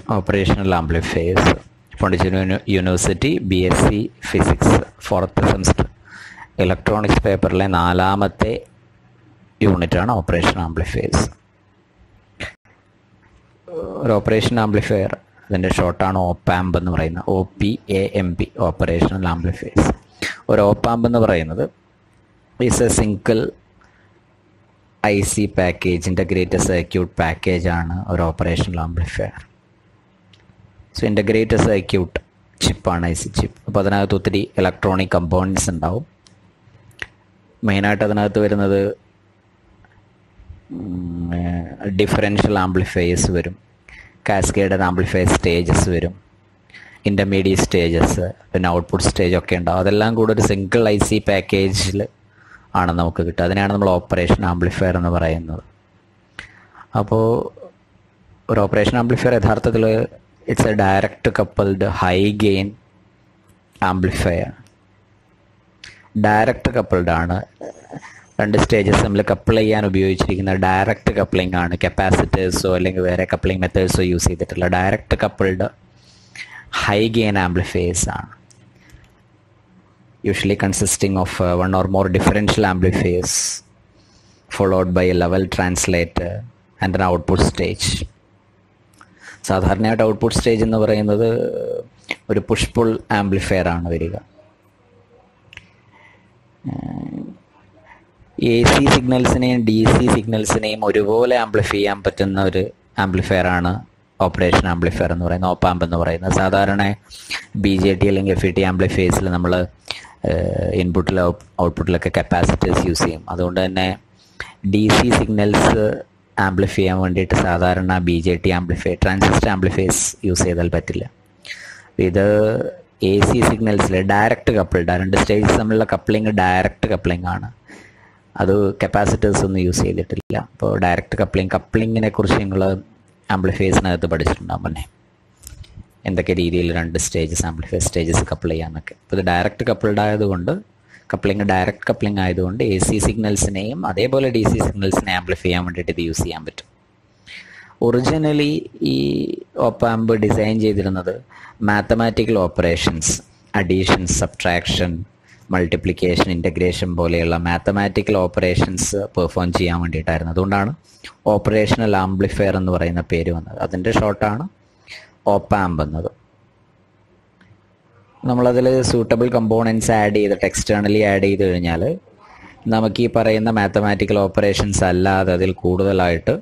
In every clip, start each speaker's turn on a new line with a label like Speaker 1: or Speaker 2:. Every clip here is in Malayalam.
Speaker 1: Operational amplifiers Pondicherry university B S C physics fourth semester electronics പേപ്പറിലെ നാലാമത്തെ യൂണിറ്റാണ് ഓപ്പറേഷൻ ആംപ്ലിഫയേഴ്സ് ഒരു ഓപ്പറേഷൻ ആംപ്ലിഫയർ അതിൻ്റെ ഷോർട്ടാണ് ഓപ്പാമ്പ് എന്ന് പറയുന്നത് O P A M P operational amplifiers ഒരു ഓപ്പാമ്പ് എന്ന് പറയുന്നത് is a single I C package integrated circuit package ആണ് ഒരു operational amplifier so integrated circuit ചിപ്പാണ് ഐ സി ചിപ്പ് അപ്പോൾ അതിനകത്ത് ഒത്തിരി ഇലക്ട്രോണിക് കമ്പോണൻസ് ഉണ്ടാവും മെയിനായിട്ട് അതിനകത്ത് വരുന്നത് ഡിഫറൻഷ്യൽ ആംപ്ലിഫയേഴ്സ് വരും കാസ്കേഡഡ് ആംപ്ലിഫയർ സ്റ്റേജസ് വരും ഇൻ്റർമീഡിയറ്റ് സ്റ്റേജസ് പിന്നെ ഔട്ട്പുട്ട് സ്റ്റേജ് ഒക്കെ ഉണ്ടാവും അതെല്ലാം കൂടെ ഒരു സിംഗിൾ ഐ സി പാക്കേജിൽ ആണ് നമുക്ക് കിട്ടുക അതിനാണ് നമ്മൾ ഓപ്പറേഷൻ ആംപ്ലിഫയർ എന്ന് പറയുന്നത് അപ്പോൾ ഒരു ഓപ്പറേഷൻ ആംപ്ലിഫയർ യഥാർത്ഥത്തിൽ it's a direct coupled high gain amplifier direct coupled ആണ് രണ്ട് സ്റ്റേജസ് നമ്മൾ കപ്പിൾ ചെയ്യാൻ ഉപയോഗിച്ചിരിക്കുന്ന ഡയറക്റ്റ് കപ്ലിംഗ് ആണ് കപ്പാസിറ്റേഴ്സോ അല്ലെങ്കിൽ വേറെ കപ്ലിംഗ് മെത്തേഡ്സോ യൂസ് ചെയ്തിട്ടുള്ള direct coupled high gain amplifiers ആണ് usually consisting of uh, one or more differential amplifiers followed by a level translator and an output stage സാധാരണയായിട്ട് ഔട്ട്പുട്ട് സ്റ്റേജ് എന്ന് പറയുന്നത് ഒരു പുഷ് പുൾ ആംപ്ലിഫയർ ആണ് വരിക എ സി സിഗ്നൽസിനെയും ഡി സി സിഗ്നൽസിനെയും ഒരുപോലെ ആംപ്ലിഫൈ ചെയ്യാൻ പറ്റുന്ന ഒരു ആംപ്ലിഫയർ ആണ് ഓപ്പറേഷൻ ആംപ്ലിഫയർ എന്ന് പറയുന്നത് ഓപ്പാമ്പ് എന്ന് പറയുന്നത് സാധാരണ ബി ജെ ടി അല്ലെങ്കിൽ എഫ് ഇ ടി ആംപ്ലിഫയേഴ്സിൽ നമ്മൾ ഇൻപുട്ടിൽ ഔട്ട്പുട്ടിലൊക്കെ കപ്പാസിറ്റേഴ്സ് യൂസ് ചെയ്യും അതുകൊണ്ട് തന്നെ ഡി സി സിഗ്നൽസ് ആംപ്ലിഫൈ ചെയ്യാൻ വേണ്ടിയിട്ട് സാധാരണ B J T amplify transistor amplifiers use ചെയ്താൽ പറ്റില്ല ഇത് എ സി സിഗ്നൽസിൽ ഡയറക്റ്റ് കപ്പിൾഡ് രണ്ട് സ്റ്റേജസ് തമ്മിലുള്ള കപ്ലിംഗ് ഡയറക്റ്റ് കപ്ലിംഗ് ആണ് അത് കപ്പാസിറ്റേഴ്സ് ഒന്നും യൂസ് ചെയ്തിട്ടില്ല അപ്പോൾ ഡയറക്റ്റ് കപ്ലിംഗ് കപ്ലിങ്ങിനെ കുറിച്ച് നിങ്ങൾ ആംപ്ലിഫയേഴ്സിനകത്ത് പഠിച്ചിട്ടുണ്ടാകും പിന്നെ എന്തൊക്കെ രീതിയിൽ രണ്ട് സ്റ്റേജസ് ആംപ്ലിഫയർ സ്റ്റേജസ് കപ്പിൾ ചെയ്യാമെന്നൊക്കെ അപ്പോൾ ഇത് ഡയറക്റ്റ് കപ്പിൾഡ് ആയതുകൊണ്ട് കപ്ലിംഗ് ഡയറക്റ്റ് കപ്ലിംഗ് ആയതുകൊണ്ട് എ സി സിഗ്നൽസിനെയും അതേപോലെ ഡി സി സിഗ്നൽസിനെ ആംപ്ലിഫൈ ചെയ്യാൻ വേണ്ടിയിട്ട് ഇത് യൂസ് ചെയ്യാൻ പറ്റും ഒറിജിനലി ഈ ഓപ്പാമ്പ് ഡിസൈൻ ചെയ്തിരുന്നത് mathematical operations addition subtraction multiplication integration പോലെയുള്ള മാത്തമാറ്റിക്കൽ ഓപ്പറേഷൻസ് പെർഫോം ചെയ്യാൻ വേണ്ടിയിട്ടായിരുന്നു അതുകൊണ്ടാണ് ഓപ്പറേഷണൽ ആംപ്ലിഫയർ എന്ന് പറയുന്ന പേര് വന്നത് അതിൻ്റെ ഷോർട്ടാണ് ഓപ്പാമ്പ് എന്നത് നമ്മളതിൽ സൂട്ടബിൾ കമ്പോണൻസ് ആഡ് ചെയ്തിട്ട് എക്സ്റ്റേണലി ആഡ് ചെയ്ത് കഴിഞ്ഞാൽ നമുക്ക് ഈ പറയുന്ന മാത്തമാറ്റിക്കൽ ഓപ്പറേഷൻസ് അല്ലാതെ അതിൽ കൂടുതലായിട്ട്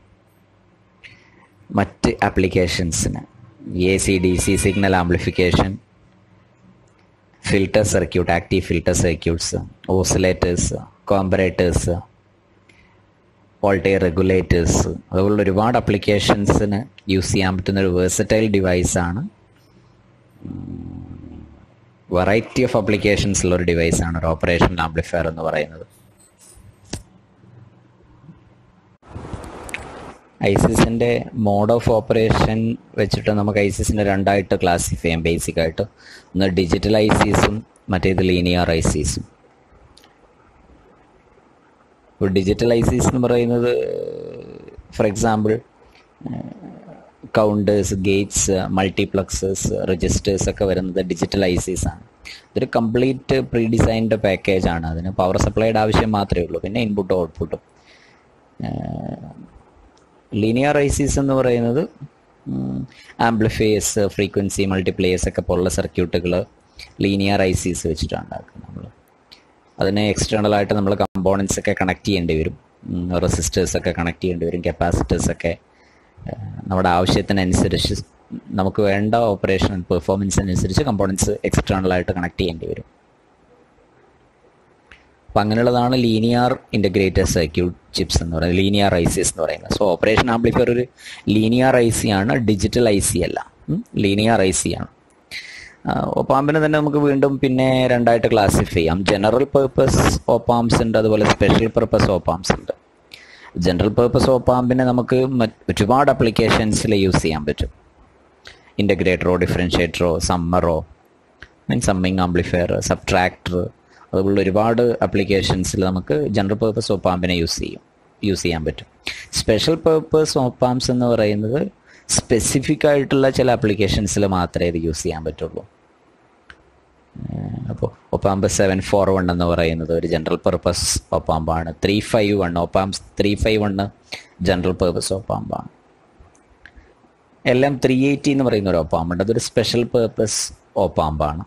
Speaker 1: മറ്റ് ആപ്ലിക്കേഷൻസിന് A C D C signal amplification filter circuit active filter circuits oscillators comparators voltage regulators അതുപോലുള്ള ഒരുപാട് അപ്ലിക്കേഷൻസിന് യൂസ് ചെയ്യാൻ പറ്റുന്ന ഒരു വേഴ്സറ്റൈൽ ഡിവൈസാണ് വെറൈറ്റി ഓഫ് അപ്ലിക്കേഷൻസ് ഉള്ള ഒരു ഡിവൈസാണ് ഒരു ഓപ്പറേഷൻ ആംപ്ലിഫയർ എന്ന് പറയുന്നത് ഐസിസിൻ്റെ മോഡ് ഓഫ് ഓപ്പറേഷൻ വെച്ചിട്ട് നമുക്ക് ഐസിസിനെ രണ്ടായിട്ട് ക്ലാസിഫൈ ചെയ്യാം ബേസിക് ആയിട്ട് ഒന്ന് ഡിജിറ്റൽ ഐസീസും മറ്റേത് ലീനിയർ ഐസീസും ഇപ്പോൾ ഡിജിറ്റൽ ഐസീസ് എന്ന് പറയുന്നത് for example counters gates multiplexers registers ഒക്കെ വരുന്നത് ഡിജിറ്റൽ ഐസീസ് ആണ് ഇതൊരു കംപ്ലീറ്റ് പ്രീ ഡിസൈൻഡ് പാക്കേജ് ആണ് അതിന് പവർ സപ്ലൈയുടെ ആവശ്യം മാത്രമേ ഉള്ളൂ പിന്നെ ഇൻപുട്ടും ഔട്ട്പുട്ടും ലീനിയർ ഐസീസ് എന്ന് പറയുന്നത് ആംപ്ലിഫയേഴ്സ് ഫ്രീക്വൻസി മൾട്ടിപ്ലേയേഴ്സ് ഒക്കെ പോലുള്ള സർക്യൂട്ടുകൾ ലീനിയർ ഐസീസ് വെച്ചിട്ടാണ് ഉണ്ടാക്കുന്നത് നമ്മൾ അതിന് എക്സ്റ്റേണൽ ആയിട്ട് നമ്മൾ കമ്പോണൻസ് ഒക്കെ കണക്ട് ചെയ്യേണ്ടി വരും റെസിസ്റ്റേഴ്സ് ഒക്കെ കണക്ട് ചെയ്യേണ്ടി വരും കപ്പാസിറ്റേഴ്സ് ഒക്കെ നമ്മുടെ ആവശ്യത്തിനനുസരിച്ച് നമുക്ക് വേണ്ട ഓപ്പറേഷൻ പെർഫോമൻസിനനുസരിച്ച് കമ്പോണൻസ് എക്സ്റ്റേണൽ ആയിട്ട് കണക്ട് ചെയ്യേണ്ടി വരും അപ്പം അങ്ങനെയുള്ളതാണ് ലീനിയർ ഇൻ്റഗ്രേറ്റഡ് സർക്യൂട്ട് ചിപ്സ് എന്ന് പറയുന്നത് ലീനിയർ ഐ സിസ് എന്ന് പറയുന്നത് സോ ഓപ്പറേഷൻ ആംപ്ലിഫയർ ഒരു ലീനിയർ ഐ സി ആണ് ഡിജിറ്റൽ ഐ സി അല്ല ലീനിയർ ഐ സി ആണ് ഒപ്പാമ്പിനെ തന്നെ നമുക്ക് വീണ്ടും പിന്നെ രണ്ടായിട്ട് ക്ലാസിഫൈ ചെയ്യാം ജനറൽ പേർപ്പസ് ഓപ്പാംസ് ഉണ്ട് അതുപോലെ സ്പെഷ്യൽ പർപ്പസ് ഓപ്പാംസ് ഉണ്ട് ജനറൽ പേർപ്പസ് ഓപ്പാമ്പിനെ നമുക്ക് ഒരുപാട് അപ്ലിക്കേഷൻസിൽ യൂസ് ചെയ്യാൻ പറ്റും ഇൻ്റഗ്രേറ്ററോ ഡിഫറൻഷ്യേറ്ററോ സമ്മറോ മീൻ സമ്മിങ് ആംപ്ലിഫയർ സബ്ട്രാക്ടർ അതുപോലുള്ള ഒരുപാട് അപ്ലിക്കേഷൻസിൽ നമുക്ക് ജനറൽ പേർപ്പസ് ഓപ്പാമ്പിനെ യൂസ് ചെയ്യും യൂസ് ചെയ്യാൻ പറ്റും സ്പെഷ്യൽ പേർപ്പസ് ഓപ്പാംസ് എന്ന് പറയുന്നത് സ്പെസിഫിക് ആയിട്ടുള്ള ചില ആപ്ലിക്കേഷൻസിൽ മാത്രമേ ഇത് യൂസ് ചെയ്യാൻ പറ്റുള്ളൂ അപ്പോൾ ഒപ്പാമ്പ് സെവൻ ഫോർ വൺ എന്ന് പറയുന്നത് ഒരു ജനറൽ പർപ്പസ് ഒപ്പാമ്പാണ് three five one opamp three five one general purpose ഒപ്പാമ്പാണ് എല്ലാം ത്രീ എയ്റ്റി എന്ന് പറയുന്ന ഒരു ഒപ്പാമ്പുണ്ട് അതൊരു സ്പെഷ്യൽ പേർപ്പസ് ഒപ്പാമ്പാണ്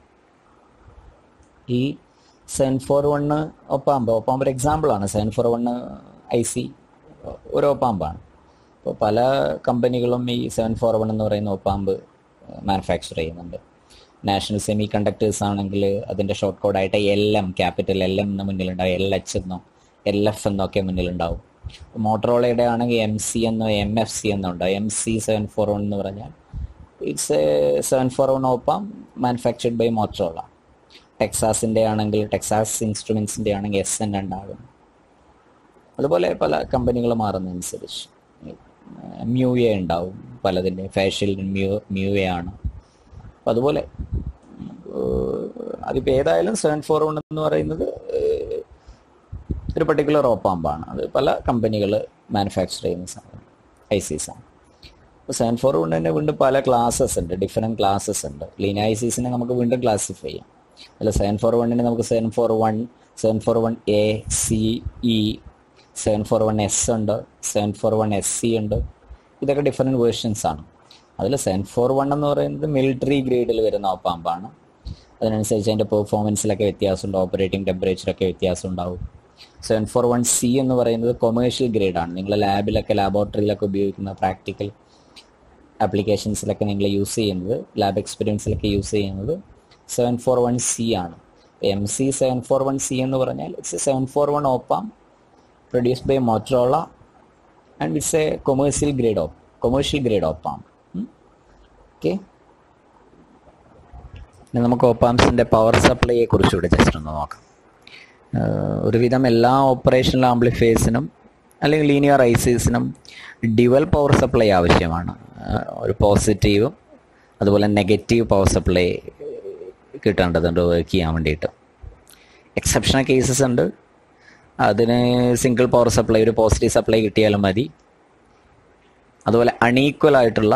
Speaker 1: ഈ seven four one opamp opamp ഒരു എക്സാമ്പിളാണ് seven four one I C ഒരു ഒപ്പാമ്പാണ് അപ്പോൾ പല കമ്പനികളും ഈ സെവൻ ഫോർ വൺ എന്ന് പറയുന്ന ഒപ്പാമ്പ് മാനുഫാക്ചർ ചെയ്യുന്നുണ്ട് നാഷണൽ സെമി കണ്ടക്ടേഴ്സ് ആണെങ്കിൽ അതിൻ്റെ ഷോർട്ട് കോഡായിട്ട് L M capital L M എന്ന് മുന്നിലുണ്ടാവും എൽ എച്ച് എന്നോ എൽ എഫ് എന്നൊക്കെ മുന്നിലുണ്ടാവും മോട്ടറോളയുടെ ആണെങ്കിൽ എം സി എന്നോ എം എഫ് സി എന്നോ ഉണ്ടാവും M C seven four one എന്ന് പറഞ്ഞാൽ it's a seven four one opamp manufactured by Motorola ടെക്സാസിൻ്റെ ആണെങ്കിൽ ടെക്സാസ് ഇൻസ്ട്രുമെൻസിൻ്റെ ആണെങ്കിൽ എസ് എൻ ഉണ്ടാകും അതുപോലെ പല കമ്പനികൾ മാറുന്നതനുസരിച്ച് മ്യൂ എ ഉണ്ടാവും പലതിൻ്റെ ഫാഷ്യൽ മ്യൂ മ്യൂ എ ആണ് അപ്പം അതുപോലെ അതിപ്പോൾ ഏതായാലും സെവൻ ഫോർ വൺ എന്ന് പറയുന്നത് ഏഹ്, ഒരു പർട്ടിക്കുലർ ഓപ്പാമ്പാണ് അത് പല കമ്പനികൾ മാനുഫാക്ചർ ചെയ്യുന്ന സാധനം ഐ സീസ് ആണ് അപ്പോൾ സെവൻ ഫോർ വൺ തന്നെ വീണ്ടും പല ക്ലാസ്സസ് ഉണ്ട് ഡിഫറെൻറ്റ് ക്ലാസ്സസ് ഉണ്ട് ലീന ഐ സീസിനെ നമുക്ക് വീണ്ടും ക്ലാസിഫൈ ചെയ്യാം അല്ല സെവൻ ഫോർ വണ്ണിന് നമുക്ക് seven four one seven four one A C E seven four one S ഉണ്ട് seven four one S C ഉണ്ട് ഇതൊക്കെ ഡിഫറെൻറ്റ് വേർഷൻസ് ആണ് അതിൽ സെവൻ ഫോർ വൺ എന്ന് പറയുന്നത് മിലിറ്ററി ഗ്രേഡിൽ വരുന്ന ഓപ്പാമ്പാണ് അതിനനുസരിച്ച് അതിൻ്റെ പെർഫോമൻസിലൊക്കെ വ്യത്യാസമുണ്ട് ഓപ്പറേറ്റിംഗ് ടെമ്പറേച്ചറൊക്കെ വ്യത്യാസം ഉണ്ടാവും സെവൻ ഫോർ വൺ സി എന്ന് പറയുന്നത് കൊമേഴ്ഷ്യൽ ഗ്രേഡാണ് നിങ്ങൾ ലാബിലൊക്കെ ലാബോറട്ടറിയിലൊക്കെ ഉപയോഗിക്കുന്ന പ്രാക്ടിക്കൽ ആപ്ലിക്കേഷൻസിലൊക്കെ നിങ്ങൾ യൂസ് ചെയ്യുന്നത് ലാബ് എക്സ്പീരിയൻസിലൊക്കെ യൂസ് ചെയ്യുന്നത് സെവൻ ഫോർ വൺ സി ആണ് M C seven four one C എന്ന് പറഞ്ഞാൽ it's seven four one opamp produced by Motorola and it's a commercial grade op commercial grade opamp okay ഇനി നമുക്ക് ഓപ്പാംസിൻ്റെ പവർ സപ്ലൈയെ കുറിച്ചുകൂടെ ജസ്റ്റ് ഒന്ന് നോക്കാം ആഹ് ഒരുവിധം എല്ലാ ഓപ്പറേഷണൽ ആംപ്ലിഫയേഴ്സിനും അല്ലെങ്കിൽ ലീനിയർ ഐസീസിനും ഡ്യുവൽ പവർ സപ്ലൈ ആവശ്യമാണ് ആഹ് ഒരു പോസിറ്റീവും അതുപോലെ നെഗറ്റീവ് പവർ സപ്ലൈ കിട്ടേണ്ടതുണ്ട് വർക്ക് ചെയ്യാൻ വേണ്ടിയിട്ട് എക്സെപ്ഷണൽ കേസസ് ഉണ്ട് അതിന് സിംഗിൾ പവർ സപ്ലൈ ഒരു പോസിറ്റീവ് സപ്ലൈ കിട്ടിയാലും മതി അതുപോലെ അണീക്വൽ ആയിട്ടുള്ള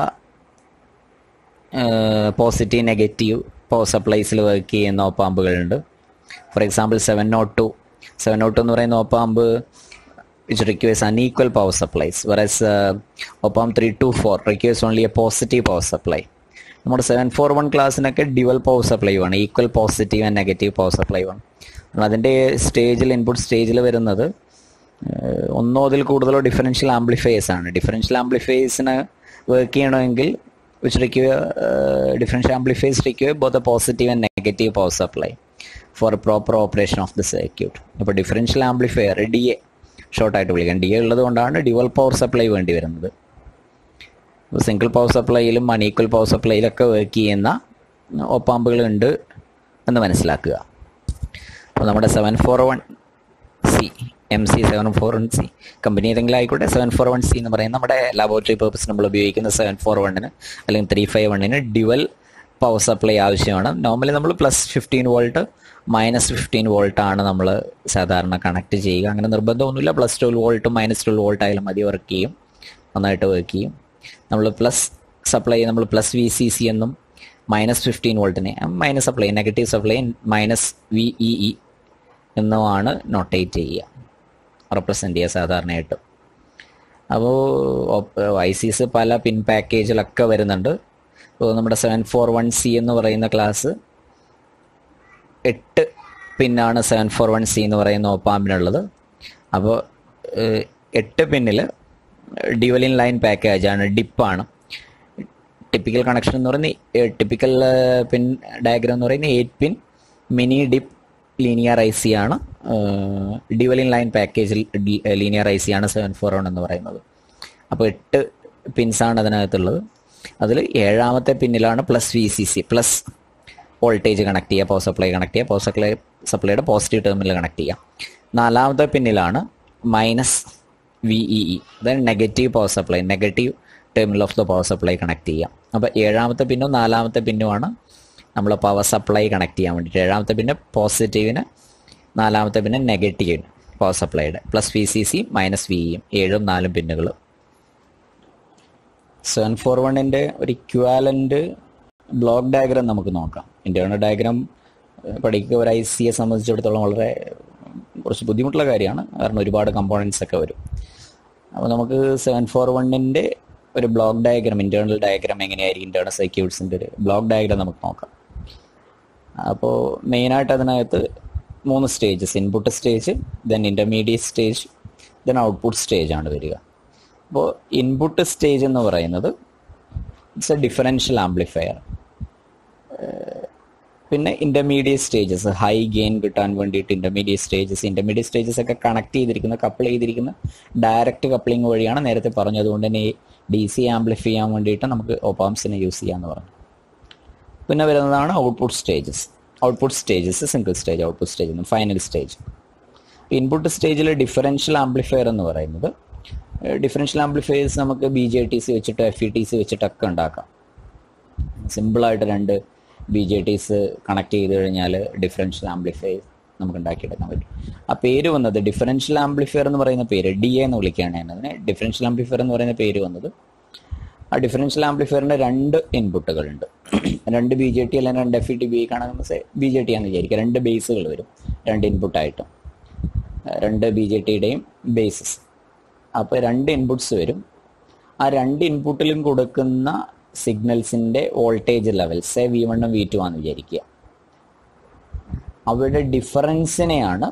Speaker 1: പോസിറ്റീവ് നെഗറ്റീവ് പവർ സപ്ലൈസിൽ വർക്ക് ചെയ്യുന്ന ഓപ്പാമ്പുകളുണ്ട് for example seven naught two seven naught എന്ന് പറയുന്ന opamp which requires unequal power supplies versus opamp three two four requires only a positive power supply നമ്മുടെ സെവൻ ഫോർ വൺ ക്ലാസ്സിനൊക്കെ ഡ്യുവൽ പവർ സപ്ലൈ ആണ് equal positive and negative power supply ആണ് അതിൻ്റെ സ്റ്റേജിൽ ഇൻപുട്ട് സ്റ്റേജിൽ വരുന്നത് ഏഹ്, ഒന്നോ അതിൽ കൂടുതലോ ഡിഫറൻഷ്യൽ ആംപ്ലിഫയേഴ്സ് ആണ് ഡിഫറൻഷ്യൽ ആംപ്ലിഫയേഴ്സിന് വർക്ക് ചെയ്യണമെങ്കിൽ which require differential amplifiers require both a positive and negative power supply for proper operation of the circuit അപ്പോൾ ഡിഫറൻഷ്യൽ ആംപ്ലിഫയർ ഡി എ ഷോർട്ടായിട്ട് വിളിക്കാം ഡി എ ഉള്ളത് കൊണ്ടാണ് ഡ്യുവൽ പവർ സപ്ലൈ വേണ്ടി വരുന്നത് സിംഗിൾ പവർ സപ്ലൈയിലും അൺഈക്വൽ പവർ സപ്ലൈയിലൊക്കെ വർക്ക് ചെയ്യുന്ന ഒപ്പാമ്പുകളുണ്ട് എന്ന് മനസ്സിലാക്കുക അപ്പോൾ നമ്മുടെ seven four one C M C seven four one C company ഏതെങ്കിലും ആയിക്കോട്ടെ സെവൻ ഫോർ വൺ സി എന്ന് പറയുന്ന നമ്മുടെ ലാബോറട്ടറി പർപ്പസ് നമ്മൾ ഉപയോഗിക്കുന്ന സെവൻ ഫോർ വണ്ണിന് അല്ലെങ്കിൽ ത്രീ ഫൈവ് വണ്ണിന് ഡ്യുവൽ പവർ സപ്ലൈ ആവശ്യമാണ് നോർമലി നമ്മൾ plus fifteen volt minus fifteen volt ആണ് നമ്മൾ സാധാരണ കണക്ട് ചെയ്യുക അങ്ങനെ നിർബന്ധമൊന്നുമില്ല പ്ലസ് ട്വൽവ് വോൾട്ടും മൈനസ് ട്വൽവ് വോൾട്ട് ആയാലും മതി വർക്ക് ചെയ്യും നന്നായിട്ട് വർക്ക് ചെയ്യും നമ്മൾ പ്ലസ് സപ്ലൈ നമ്മൾ പ്ലസ് വി സി സി എന്നും മൈനസ് ഫിഫ്റ്റീൻ വോൾട്ടിനെ minus supply negative supply minus V E E എന്നുമാണ് നോട്ടേറ്റ് ചെയ്യുക റെപ്രസെൻ്റ് ചെയ്യുക സാധാരണയായിട്ട് അപ്പോൾ ഐ സീസ് പല പിൻ പാക്കേജിലൊക്കെ വരുന്നുണ്ട് അപ്പോൾ നമ്മുടെ സെവൻ ഫോർ വൺ സി എന്ന് പറയുന്ന ക്ലാസ് എട്ട് പിന്നാണ് സെവൻ ഫോർ വൺ സി എന്ന് പറയുന്ന ഓപ്പാമ്പിനുള്ളത് അപ്പോൾ ഏഹ്, എട്ട് പിന്നിൽ ഡ്യുവലിൻ ലൈൻ പാക്കേജാണ് ഡിപ്പാണ് ടിപ്പിക്കൽ കണക്ഷൻ എന്ന് പറയുന്നത് ടിപ്പിക്കൽ പിൻ ഡയഗ്രാം എന്ന് പറയുന്നത് eight pin mini DIP linear I C ആണ് ഡ്യുവലിൻ ലൈൻ പാക്കേജിൽ ലീനിയർ ഐ സി ആണ് സെവൻ ഫോർ വൺ എന്ന് പറയുന്നത് അപ്പോൾ എട്ട് പിൻസാണ് അതിനകത്തുള്ളത് അതിൽ ഏഴാമത്തെ പിന്നിലാണ് plus V C C plus voltage connect ചെയ്യുക പവർ സപ്ലൈ കണക്ട് ചെയ്യുക പവർ സപ്ലൈ സപ്ലൈയുടെ പോസിറ്റീവ് ടെർമിനൽ കണക്ട് ചെയ്യുക നാലാമത്തെ പിന്നിലാണ് മൈനസ് വി ഇ ഇ അതായത് negative power supply negative terminal of the power supply connect ചെയ്യാം അപ്പോൾ ഏഴാമത്തെ പിന്നും നാലാമത്തെ പിന്നുമാണ് നമ്മൾ പവർ സപ്ലൈ കണക്ട് ചെയ്യാൻ വേണ്ടിയിട്ട് ഏഴാമത്തെ പിന്നെ പോസിറ്റീവിന് നാലാമത്തെ പിന്നെ നെഗറ്റീവിന് പവർ സപ്ലൈയുടെ plus V C C minus V ഇയും ഏഴും നാലും പിന്നുകൾ സെവൻ ഫോർ വണ്ണിൻ്റെ ഒരു ഇക്വാലൻ്റ് ബ്ലോക്ക് ഡയഗ്രാം നമുക്ക് നോക്കാം ഇന്റേണൽ ഡയഗ്രാം പഠിക്കുക ഒരു ഐ സിയെ സംബന്ധിച്ചിടത്തോളം വളരെ കുറച്ച് ബുദ്ധിമുട്ടുള്ള കാര്യമാണ് കാരണം ഒരുപാട് കമ്പോണൻസ് ഒക്കെ വരും അപ്പോൾ നമുക്ക് സെവൻ ഫോർ വണ്ണിൻ്റെ ഒരു ബ്ലോക്ക് ഡയഗ്രാം ഇന്റേണൽ ഡയഗ്രാം എങ്ങനെയായിരിക്കും ഇന്റേണൽ സർക്യൂട്ട്സിൻ്റെ ഒരു ബ്ലോക്ക് ഡയഗ്രാം നമുക്ക് നോക്കാം അപ്പോൾ മെയിനായിട്ട് അതിനകത്ത് മൂന്ന് stages input stage then intermediate stage then output stage ആണ് വരിക അപ്പോൾ ഇൻപുട്ട് സ്റ്റേജ് എന്ന് പറയുന്നത് ഇറ്റ്സ് എ ഡിഫറൻഷ്യൽ ആംപ്ലിഫയർ പിന്നെ ഇന്റർമീഡിയറ്റ് സ്റ്റേജസ് ഹൈ ഗെയിൻ കിട്ടാൻ വേണ്ടിയിട്ട് ഇന്റർമീഡിയറ്റ് സ്റ്റേജസ് ഇന്റർമീഡിയറ്റ് സ്റ്റേജസ് ഒക്കെ കണക്ട് ചെയ്തിരിക്കുന്ന കപ്പിൾ ചെയ്തിരിക്കുന്ന ഡയറക്റ്റ് കപ്ലിംഗ് വഴിയാണ് നേരത്തെ പറഞ്ഞത് അതുകൊണ്ട് തന്നെ ഡി സി ആംപ്ലിഫൈ ചെയ്യാൻ വേണ്ടിയിട്ട് നമുക്ക് ഒപ്പാംസിനെ യൂസ് ചെയ്യാമെന്ന് പറഞ്ഞു പിന്നെ വരുന്നതാണ് output stages output stages single stage output stage final stage input സ്റ്റേജിൽ ഡിഫറൻഷ്യൽ ആംപ്ലിഫയർ എന്ന് പറയുന്നത് ഡിഫറൻഷ്യൽ ആംപ്ലിഫയേഴ്സ് നമുക്ക് ബി ജെ ടി സി വെച്ചിട്ട് എഫ് ഇ ടി സി വെച്ചിട്ടൊക്കെ ഉണ്ടാക്കാം സിമ്പിളായിട്ട് രണ്ട് ബി ജെ ടീസ് കണക്ട് ചെയ്ത് കഴിഞ്ഞാൽ ഡിഫറൻഷ്യൽ ആംപ്ലിഫയേഴ്സ് നമുക്ക് ഉണ്ടാക്കിയെടുക്കാൻ പറ്റും ആ പേര് വന്നത് ഡിഫറൻഷ്യൽ ആംപ്ലിഫയർ എന്ന് പറയുന്ന പേര് ഡി എ എന്ന് വിളിക്കുകയാണ് ഞാൻ അതിനെ ഡിഫറൻഷ്യൽ ആംപ്ലിഫയർ എന്ന് പറയുന്ന പേര് വന്നത് ആ ഡിഫറൻഷ്യൽ ആംപ്ലിഫയറിന്റെ രണ്ട് ഇൻപുട്ടുകളുണ്ട് രണ്ട് ബി ജെ ടി അല്ലെങ്കിൽ രണ്ട് എഫ് ഇ ടി ബി കാണുന്ന ബി ജെ ടി ആണെന്ന് വിചാരിക്കുക രണ്ട് ബേസുകൾ വരും രണ്ട് ഇൻപുട്ടായിട്ടും രണ്ട് ബി ജെ ടിയുടെയും ബേസസ് അപ്പോൾ രണ്ട് ഇൻപുട്സ് വരും ആ രണ്ട് ഇൻപുട്ടിലും കൊടുക്കുന്ന സിഗ്നൽസിന്റെ വോൾട്ടേജ് ലെവൽസ് വി വണ്ണും വി ടു ആണെന്ന് വിചാരിക്കുക അവയുടെ ഡിഫറൻസിനെയാണ്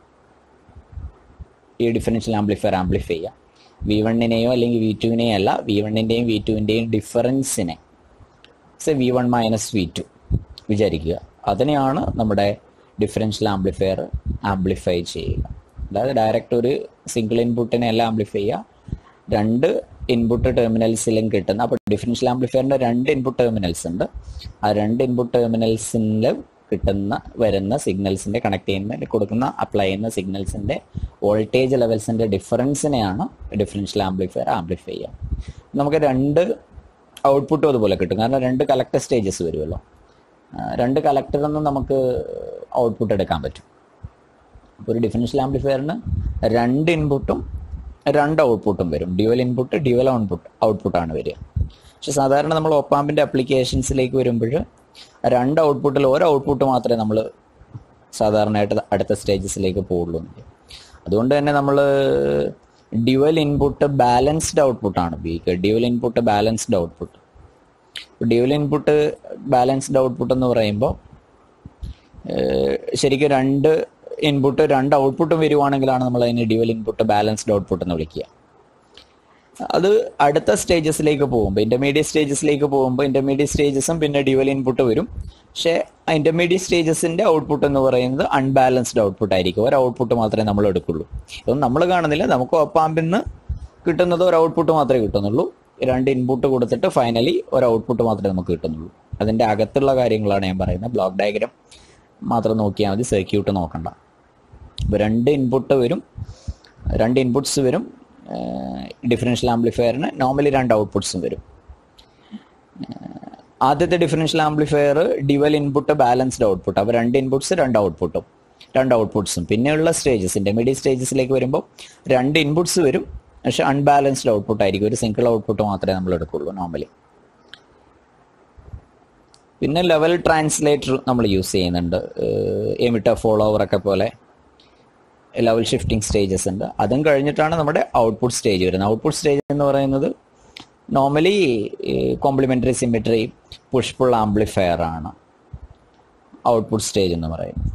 Speaker 1: ഈ ഡിഫറൻഷ്യൽ ആംപ്ലിഫയർ ആംപ്ലിഫൈ ചെയ്യുക വി വണ്ണിനെയോ അല്ലെങ്കിൽ വി ടുവിനെയോ അല്ല വി വണ്ണിൻ്റെയും വി ടുവിൻ്റെയും ഡിഫറൻസിനെ say V one minus V two വിചാരിക്കുക അതിനെയാണ് നമ്മുടെ ഡിഫറൻഷ്യൽ ആംപ്ലിഫയർ ആംപ്ലിഫൈ ചെയ്യുക അതായത് ഡയറക്റ്റ് ഒരു സിംഗിൾ ഇൻപുട്ടിനെ അല്ല ആംപ്ലിഫൈ ചെയ്യുക രണ്ട് ഇൻപുട്ട് ടെർമിനൽസിലും കിട്ടുന്ന അപ്പോൾ ഡിഫറൻഷ്യൽ ആംപ്ലിഫയറിന്റെ രണ്ട് ഇൻപുട്ട് ടെർമിനൽസ് ഉണ്ട് ആ രണ്ട് ഇൻപുട്ട് ടെർമിനൽസിൽ കിട്ടുന്ന വരുന്ന സിഗ്നൽസിന്റെ കണക്ട് ചെയ്യുന്ന കൊടുക്കുന്ന അപ്ലൈ ചെയ്യുന്ന സിഗ്നൽസിന്റെ വോൾട്ടേജ് ലെവൽസിന്റെ ഡിഫറൻസിനെയാണ് ഡിഫറൻഷ്യൽ ആംപ്ലിഫയർ ആംപ്ലിഫൈ ചെയ്യുക നമുക്ക് രണ്ട് ഔട്ട്പുട്ടും അതുപോലെ കിട്ടും കാരണം രണ്ട് കലക്ടർ സ്റ്റേജസ് വരുമല്ലോ രണ്ട് കലക്ടറിൽ നിന്ന് നമുക്ക് ഔട്ട്പുട്ട് എടുക്കാൻ പറ്റും അപ്പോൾ ഒരു ഡിഫറൻഷ്യൽ ആംപ്ലിഫയറിന് രണ്ട് ഇൻപുട്ടും രണ്ട് ഔട്ട്പുട്ടും വരും ഡ്യുവൽ ഇൻപുട്ട് ഡ്യുവൽ ഔട്ട്പുട്ട് ഔട്ട്പുട്ടാണ് വരിക പക്ഷെ സാധാരണ നമ്മൾ ഒപ്പാമ്പിൻ്റെ അപ്ലിക്കേഷൻസിലേക്ക് വരുമ്പോൾ രണ്ട് ഔട്ട്പുട്ടിൽ ഒരു ഔട്ട്പുട്ട് മാത്രമേ നമ്മൾ സാധാരണയായിട്ട് അടുത്ത സ്റ്റേജസിലേക്ക് പോകുള്ളൂ അതുകൊണ്ട് തന്നെ നമ്മൾ ഡ്യുവൽ ഇൻപുട്ട് ബാലൻസ്ഡ് ഔട്ട്പുട്ടാണ് ഉപയോഗിക്കുക dual input balanced output dual input balanced output എന്ന് പറയുമ്പോൾ ശരിക്കും രണ്ട് ഇൻപുട്ട് രണ്ട് ഔട്ട്പുട്ടും വരുവാണെങ്കിലാണ് നമ്മൾ അതിന് ഡ്യുവൽ ഇൻപുട്ട് ബാലൻസ്ഡ് ഔട്ട്പുട്ട് എന്ന് വിളിക്കുക അത് അടുത്ത സ്റ്റേജസിലേക്ക് പോകുമ്പോൾ ഇന്റർമീഡിയറ്റ് സ്റ്റേജസിലേക്ക് പോകുമ്പോൾ ഇന്റർമീഡിയറ്റ് സ്റ്റേജസും പിന്നെ ഡ്യുവൽ ഇൻപുട്ട് വരും പക്ഷേ ഇന്റർമീഡിയറ്റ് സ്റ്റേജസിന്റെ ഔട്ട്പുട്ട് എന്ന് പറയുന്നത് അൺബാലൻസ്ഡ് ഔട്ട്പുട്ട് ആയിരിക്കും ഒരു ഔട്ട്പുട്ട് മാത്രമേ നമ്മൾ എടുക്കുള്ളൂ ഇതൊന്നും നമ്മൾ കാണുന്നില്ല നമുക്ക് ഒപ്പാമ്പിൽ നിന്ന് കിട്ടുന്നത് ഒരു ഔട്ട്പുട്ട് മാത്രമേ കിട്ടുന്നുള്ളൂ രണ്ട് ഇൻപുട്ട് കൊടുത്തിട്ട് ഫൈനലി ഒരു ഔട്ട്പുട്ട് മാത്രമേ നമുക്ക് കിട്ടുന്നുള്ളൂ അതിന്റെ അകത്തുള്ള കാര്യങ്ങളാണ് ഞാൻ പറയുന്നത് ബ്ലോക്ക് ഡയഗ്രാം മാത്രം നോക്കിയാൽ മതി സർക്യൂട്ട് നോക്കണ്ട ഇപ്പോൾ രണ്ട് ഇൻപുട്ട് വരും രണ്ട് ഇൻപുട്സ് വരും ഡിഫറൻഷ്യൽ ആംപ്ലിഫയറിന് നോർമലി രണ്ട് ഔട്ട്പുട്ട്സും വരും ആദ്യത്തെ differential amplifier dual input balanced output അപ്പോൾ രണ്ട് ഇൻപുട്സ് രണ്ട് ഔട്ട്പുട്ടും രണ്ട് ഔട്ട്പുട്ട്സും പിന്നെയുള്ള സ്റ്റേജസ് ഇന്റർമീഡിയറ്റ് സ്റ്റേജസിലേക്ക് വരുമ്പോൾ രണ്ട് ഇൻപുട്സ് വരും പക്ഷെ അൺബാലൻസ്ഡ് ഔട്ട്പുട്ട് ആയിരിക്കും ഒരു സിംഗിൾ ഔട്ട്പുട്ട് മാത്രമേ നമ്മൾ എടുക്കുള്ളൂ നോർമലി പിന്നെ ലെവൽ ട്രാൻസ്ലേറ്റർ നമ്മൾ യൂസ് ചെയ്യുന്നുണ്ട് എമിറ്റർ ഫോളോവർ ഒക്കെ പോലെ ലെവൽ ഷിഫ്റ്റിംഗ് സ്റ്റേജസ് ഉണ്ട് അതും കഴിഞ്ഞിട്ടാണ് നമ്മുടെ ഔട്ട്പുട്ട് സ്റ്റേജ് വരുന്നത് ഔട്ട്പുട്ട് സ്റ്റേജ് എന്ന് പറയുന്നത് normally complementary symmetry push pull amplifier ആണ് ഔട്ട്പുട്ട് സ്റ്റേജ് എന്ന് പറയുന്നത്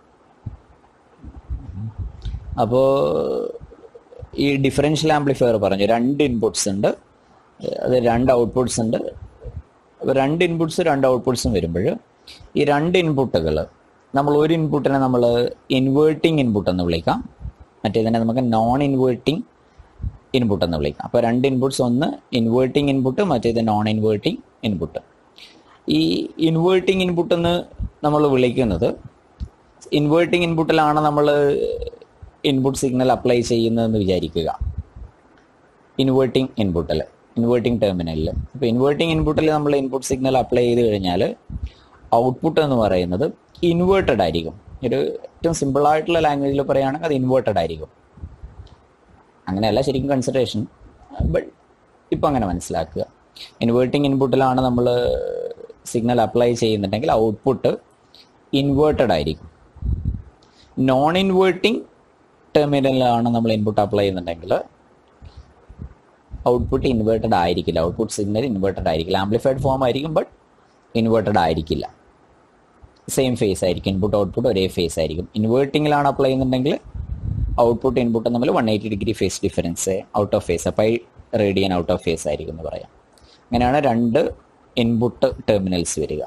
Speaker 1: അപ്പോൾ ഈ ഡിഫറൻഷ്യൽ ആംപ്ലിഫയർ പറഞ്ഞു രണ്ട് ഇൻപുട്സ് ഉണ്ട് അത് രണ്ട് ഔട്ട്പുട്ട്സ് ഉണ്ട് അപ്പോൾ രണ്ട് ഇൻപുട്സ് രണ്ട് ഔട്ട്പുട്ട്സും വരുമ്പോൾ ഈ രണ്ട് ഇൻപുട്ടുകൾ നമ്മൾ ഒരു ഇൻപുട്ടിനെ നമ്മൾ ഇൻവേർട്ടിംഗ് ഇൻപുട്ട് എന്ന് വിളിക്കാം മറ്റേതിനെ നമുക്ക് നോൺ ഇൻവേർട്ടിംഗ് ഇൻപുട്ട് എന്ന് വിളിക്കാം അപ്പോൾ രണ്ട് ഇൻപുട്ട്സ് ഒന്ന് ഇൻവേർട്ടിംഗ് ഇൻപുട്ട് മറ്റേത് നോൺ ഇൻവേർട്ടിംഗ് ഇൻപുട്ട് ഈ ഇൻവേർട്ടിംഗ് ഇൻപുട്ട് എന്ന് നമ്മൾ വിളിക്കുന്നത് ഇൻവേർട്ടിംഗ് ഇൻപുട്ടിലാണ് നമ്മൾ ഇൻപുട്ട് സിഗ്നൽ അപ്ലൈ ചെയ്യുന്നതെന്ന് വിചാരിക്കുക ഇൻവേർട്ടിംഗ് ഇൻപുട്ടിൽ ഇൻവേർട്ടിംഗ് ടെർമിനലിൽ അപ്പോൾ ഇൻവേർട്ടിംഗ് ഇൻപുട്ടിൽ നമ്മൾ ഇൻപുട്ട് സിഗ്നൽ അപ്ലൈ ചെയ്ത് കഴിഞ്ഞാൽ ഔട്ട്പുട്ട് എന്ന് പറയുന്നത് ഇൻവേർട്ടഡ് ആയിരിക്കും ഒരു ഏറ്റവും സിമ്പിൾ ആയിട്ടുള്ള ലാംഗ്വേജിൽ പറയുകയാണെങ്കിൽ അത് ഇൻവേർട്ടഡ് ആയിരിക്കും അങ്ങനെയല്ല ശരിക്കും കൺസിഡറേഷൻ ബട്ട് ഇപ്പം അങ്ങനെ മനസ്സിലാക്കുക ഇൻവേർട്ടിംഗ് ഇൻപുട്ടിലാണ് നമ്മൾ സിഗ്നൽ അപ്ലൈ ചെയ്യുന്നുണ്ടെങ്കിൽ ഔട്ട്പുട്ട് ഇൻവേർട്ടഡ് ആയിരിക്കും നോൺ ഇൻവേർട്ടിംഗ് ടെർമിനലിലാണ് നമ്മൾ ഇൻപുട്ട് അപ്ലൈ ചെയ്യുന്നുണ്ടെങ്കിൽ ഔട്ട്പുട്ട് ഇൻവേർട്ടഡ് ആയിരിക്കില്ല ഔട്ട്പുട്ട് സിഗ്നൽ ഇൻവേർട്ടഡ് ആയിരിക്കില്ല ആംപ്ലിഫൈഡ് ഫോം ആയിരിക്കും ബട്ട് ഇൻവേർട്ടഡ് ആയിരിക്കില്ല സെയിം ഫേസ് ആയിരിക്കും ഇൻപുട്ട് ഔട്ട്പുട്ട് ഒരേ ഫേസ് ആയിരിക്കും ഇൻവേർട്ടിങ്ങിലാണ് അപ്ലൈ ചെയ്യുന്നുണ്ടെങ്കിൽ ഔട്ട്പുട്ട് ഇൻപുട്ട് തമ്മിൽ one eighty degree phase difference out of phase അപ്പോൾ റേഡിയൻ ഔട്ട് ഓഫ് ഫേസ് ആയിരിക്കും എന്ന് പറയാം അങ്ങനെയാണ് രണ്ട് ഇൻപുട്ട് ടെർമിനൽസ് വരിക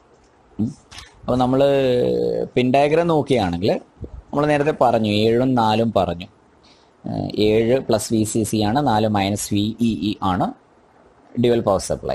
Speaker 1: അപ്പോൾ നമ്മൾ പിൻ ഡയഗ്രം നോക്കുകയാണെങ്കിൽ നമ്മൾ നേരത്തെ പറഞ്ഞു ഏഴും നാലും പറഞ്ഞു ഏഹ് ഏഴ് പ്ലസ് വി സി സി ആണ് നാല് മൈനസ് വി ഇ ഇ ആണ് ഡ്യുവൽ പവർ സപ്ലൈ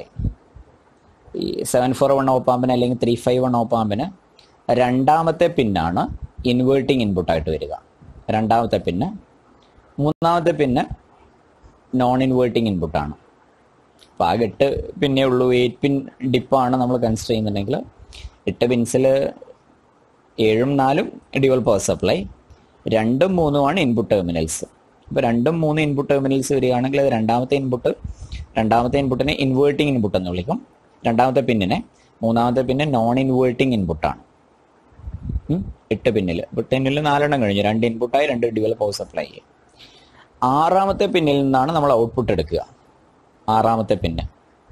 Speaker 1: ഈ സെവൻ ഫോർ വൺ ഓപ്പാമ്പിന് അല്ലെങ്കിൽ ത്രീ ഫൈവ് വൺ ഓപ്പാമ്പിന് രണ്ടാമത്തെ പിന്നാണ് ഇൻവേർട്ടിംഗ് ഇൻപുട്ടായിട്ട് വരിക രണ്ടാമത്തെ പിന്ന് മൂന്നാമത്തെ പിന്ന് നോൺ ഇൻവേർട്ടിംഗ് ഇൻപുട്ടാണ് അപ്പോൾ ആകെ എട്ട് പിന്നേ ഉള്ളൂ എയ്റ്റ് പിൻ ഡിപ്പാണ് നമ്മൾ കൺസിഡർ ചെയ്യുന്നുണ്ടെങ്കിൽ എട്ട് പിൻസിൽ ഏഴും നാലും ഡ്യുവൽ പവർ സപ്ലൈ രണ്ടും മൂന്നുമാണ് ഇൻപുട്ട് ടെർമിനൽസ് അപ്പോൾ രണ്ടും മൂന്ന് ഇൻപുട്ട് ടെർമിനൽസ് വരികയാണെങ്കിൽ അത് രണ്ടാമത്തെ ഇൻപുട്ട് രണ്ടാമത്തെ ഇൻപുട്ടിനെ ഇൻവേർട്ടിംഗ് ഇൻപുട്ട് എന്ന് വിളിക്കും രണ്ടാമത്തെ പിന്നിനെ മൂന്നാമത്തെ പിന്നെ നോൺ ഇൻവേർട്ടിംഗ് ഇൻപുട്ടാണ് ഉം. എട്ട് പിന്നിൽ എട്ട് പിന്നിൽ നാലെണ്ണം കഴിഞ്ഞു രണ്ട് ഇൻപുട്ടായി രണ്ട് ഡ്യുവൽ പവർ സപ്ലൈ ആറാമത്തെ പിന്നിൽ നിന്നാണ് നമ്മൾ ഔട്ട്പുട്ട് എടുക്കുക ആറാമത്തെ പിന്ന്